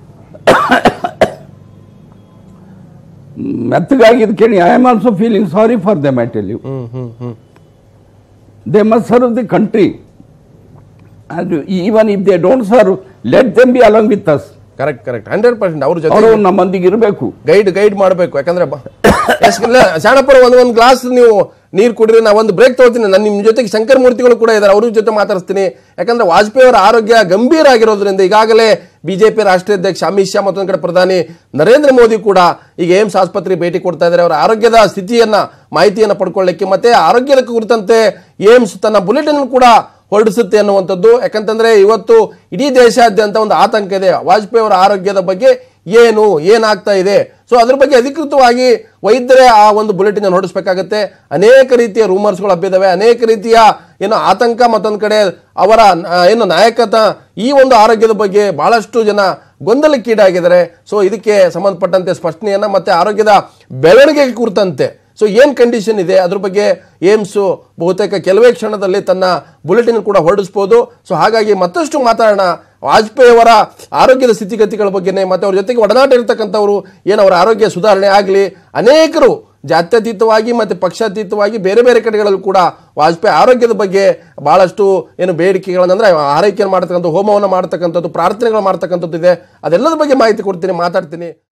[SPEAKER 4] ಮೆತ್ತಗಾಗಿದ್ದು ಕೇಳಿ I am also feeling sorry for them I tell you
[SPEAKER 1] hmm hmm hmm
[SPEAKER 4] they must serve the country and even if they don't serve let them be along with us
[SPEAKER 1] correct correct hundred percent ಅವ್ರ ಜೊತೆ
[SPEAKER 4] ಅವರು ನಮ್ಮೊಂದಿಗೆ ಇರಬೇಕು
[SPEAKER 1] guide guide ಮಾಡಬೇಕು ಯಾಕಂದ್ರೆ ಬ- S ಇಲ್ಲ ಶಾಣಪ್ಪರ ಒಂದ್ ಒಂದ್ ಗ್ಲಾಸ್ ನೀವು ನೀರು ಕುಡ್ರಿ ನಾ ಒಂದು ಬ್ರೇಕ್ ತಗೋತೀನಿ ನಾನು ನಿಮ್ಮ ಜೊತೆಗೆ ಶಂಕರ್ ಮೂರ್ತಿಗಳು ಕೂಡ ಇದ್ದಾರೆ ಅವ್ರ ಜೊತೆ ಮಾತಾಡಿಸ್ತೀನಿ ಯಾಕಂದ್ರೆ ವಾಜಪೇಯಿ ಅವರ ಆರೋಗ್ಯ ಗಂಭೀರ ಆಗಿರೋದ್ರಿಂದ ಈಗಾಗಲೇ ಬಿಜೆಪಿ ರಾಷ್ಟ್ರೀಯ ಅಧ್ಯಕ್ಷ ಅಮಿತ್ ಶಾ ಮತ್ತೊಂದು ಕಡೆ ಪ್ರಧಾನಿ ನರೇಂದ್ರ ಮೋದಿ ಕೂಡ ಈಗ ಏಮ್ಸ್ ಆಸ್ಪತ್ರೆಗೆ ಭೇಟಿ ಕೊಡ್ತಾ ಇದ್ದಾರೆ ಅವರ ಆರೋಗ್ಯದ ಸ್ಥಿತಿಯನ್ನ ಮಾಹಿತಿಯನ್ನ ಪಡ್ಕೊಳ್ಳಿಕ್ಕೆ ಮತ್ತೆ ಆರೋಗ್ಯದ ಕುರಿತಂತೆ ಏಮ್ಸ್ ತನ್ನ ಬುಲೆಟಿನ್ ಕೂಡ ಹೊರಡಿಸುತ್ತೆ ಅನ್ನುವಂಥದ್ದು ಯಾಕಂತಂದ್ರೆ ಇವತ್ತು ಇಡೀ ದೇಶಾದ್ಯಂತ ಒಂದು ಆತಂಕ ಇದೆ ವಾಜಪೇಯಿ ಅವರ ಆರೋಗ್ಯದ ಬಗ್ಗೆ ಏನು ಏನಾಗ್ತಾ ಇದೆ ಸೊ ಅದ್ರ ಬಗ್ಗೆ ಅಧಿಕೃತವಾಗಿ ವೈದ್ಯರೇ ಆ ಒಂದು ಬುಲೆಟಿನ್ ಹೊರಡಿಸಬೇಕಾಗತ್ತೆ ಅನೇಕ ರೀತಿಯ ರೂಮರ್ಸ್ಗಳು ಹಬ್ಬಿದಾವೆ ಅನೇಕ ರೀತಿಯ ಏನು ಆತಂಕ ಮತ್ತೊಂದು ಕಡೆ ಅವರ ಆ, ಏನು ನಾಯಕತ ಈ ಒಂದು ಆರೋಗ್ಯದ ಬಗ್ಗೆ ಬಹಳಷ್ಟು ಜನ ಗೊಂದಲಕ್ಕೀಡಾಗಿದ್ದಾರೆ ಸೊ ಇದಕ್ಕೆ ಸಂಬಂಧಪಟ್ಟಂತೆ ಸ್ಪಷ್ಟನೆಯನ್ನ ಮತ್ತೆ ಆರೋಗ್ಯದ ಬೆಳವಣಿಗೆ ಕುರಿತಂತೆ ಸೊ ಏನ್ ಕಂಡೀಷನ್ ಇದೆ ಅದ್ರ ಬಗ್ಗೆ ಏಮ್ಸ್ ಬಹುತೇಕ ಕೆಲವೇ ಕ್ಷಣದಲ್ಲಿ ತನ್ನ ಬುಲೆಟಿನ್ ಕೂಡ ಹೊರಡಿಸ್ಬೋದು ಸೊ ಹಾಗಾಗಿ ಮತ್ತಷ್ಟು ಮಾತಾಡೋಣ ವಾಜಪೇಯಿ ಅವರ ಆರೋಗ್ಯದ ಸ್ಥಿತಿಗತಿಗಳ ಬಗ್ಗೆನೇ ಮತ್ತೆ ಅವ್ರ ಜೊತೆಗೆ ಒಡನಾಟ ಇರತಕ್ಕಂಥವ್ರು ಏನು ಅವರ ಆರೋಗ್ಯ ಸುಧಾರಣೆ ಆಗಲಿ ಅನೇಕರು ಜಾತ್ಯತೀತವಾಗಿ ಮತ್ತೆ ಪಕ್ಷಾತೀತವಾಗಿ ಬೇರೆ ಬೇರೆ ಕಡೆಗಳಲ್ಲೂ ಕೂಡ ವಾಜಪೇಯಿ ಆರೋಗ್ಯದ ಬಗ್ಗೆ ಬಹಳಷ್ಟು ಏನು ಬೇಡಿಕೆಗಳನ್ನ ಅಂದ್ರೆ ಆರೈಕೆಯನ್ನು ಮಾಡ್ತಕ್ಕಂಥ ಹೋಮವನ್ನು ಮಾಡ್ತಕ್ಕಂಥದ್ದು ಪ್ರಾರ್ಥನೆಗಳು ಮಾಡ್ತಕ್ಕಂಥದ್ದು ಇದೆ ಅದೆಲ್ಲದ ಬಗ್ಗೆ ಮಾಹಿತಿ ಕೊಡ್ತೀನಿ ಮಾತಾಡ್ತೀನಿ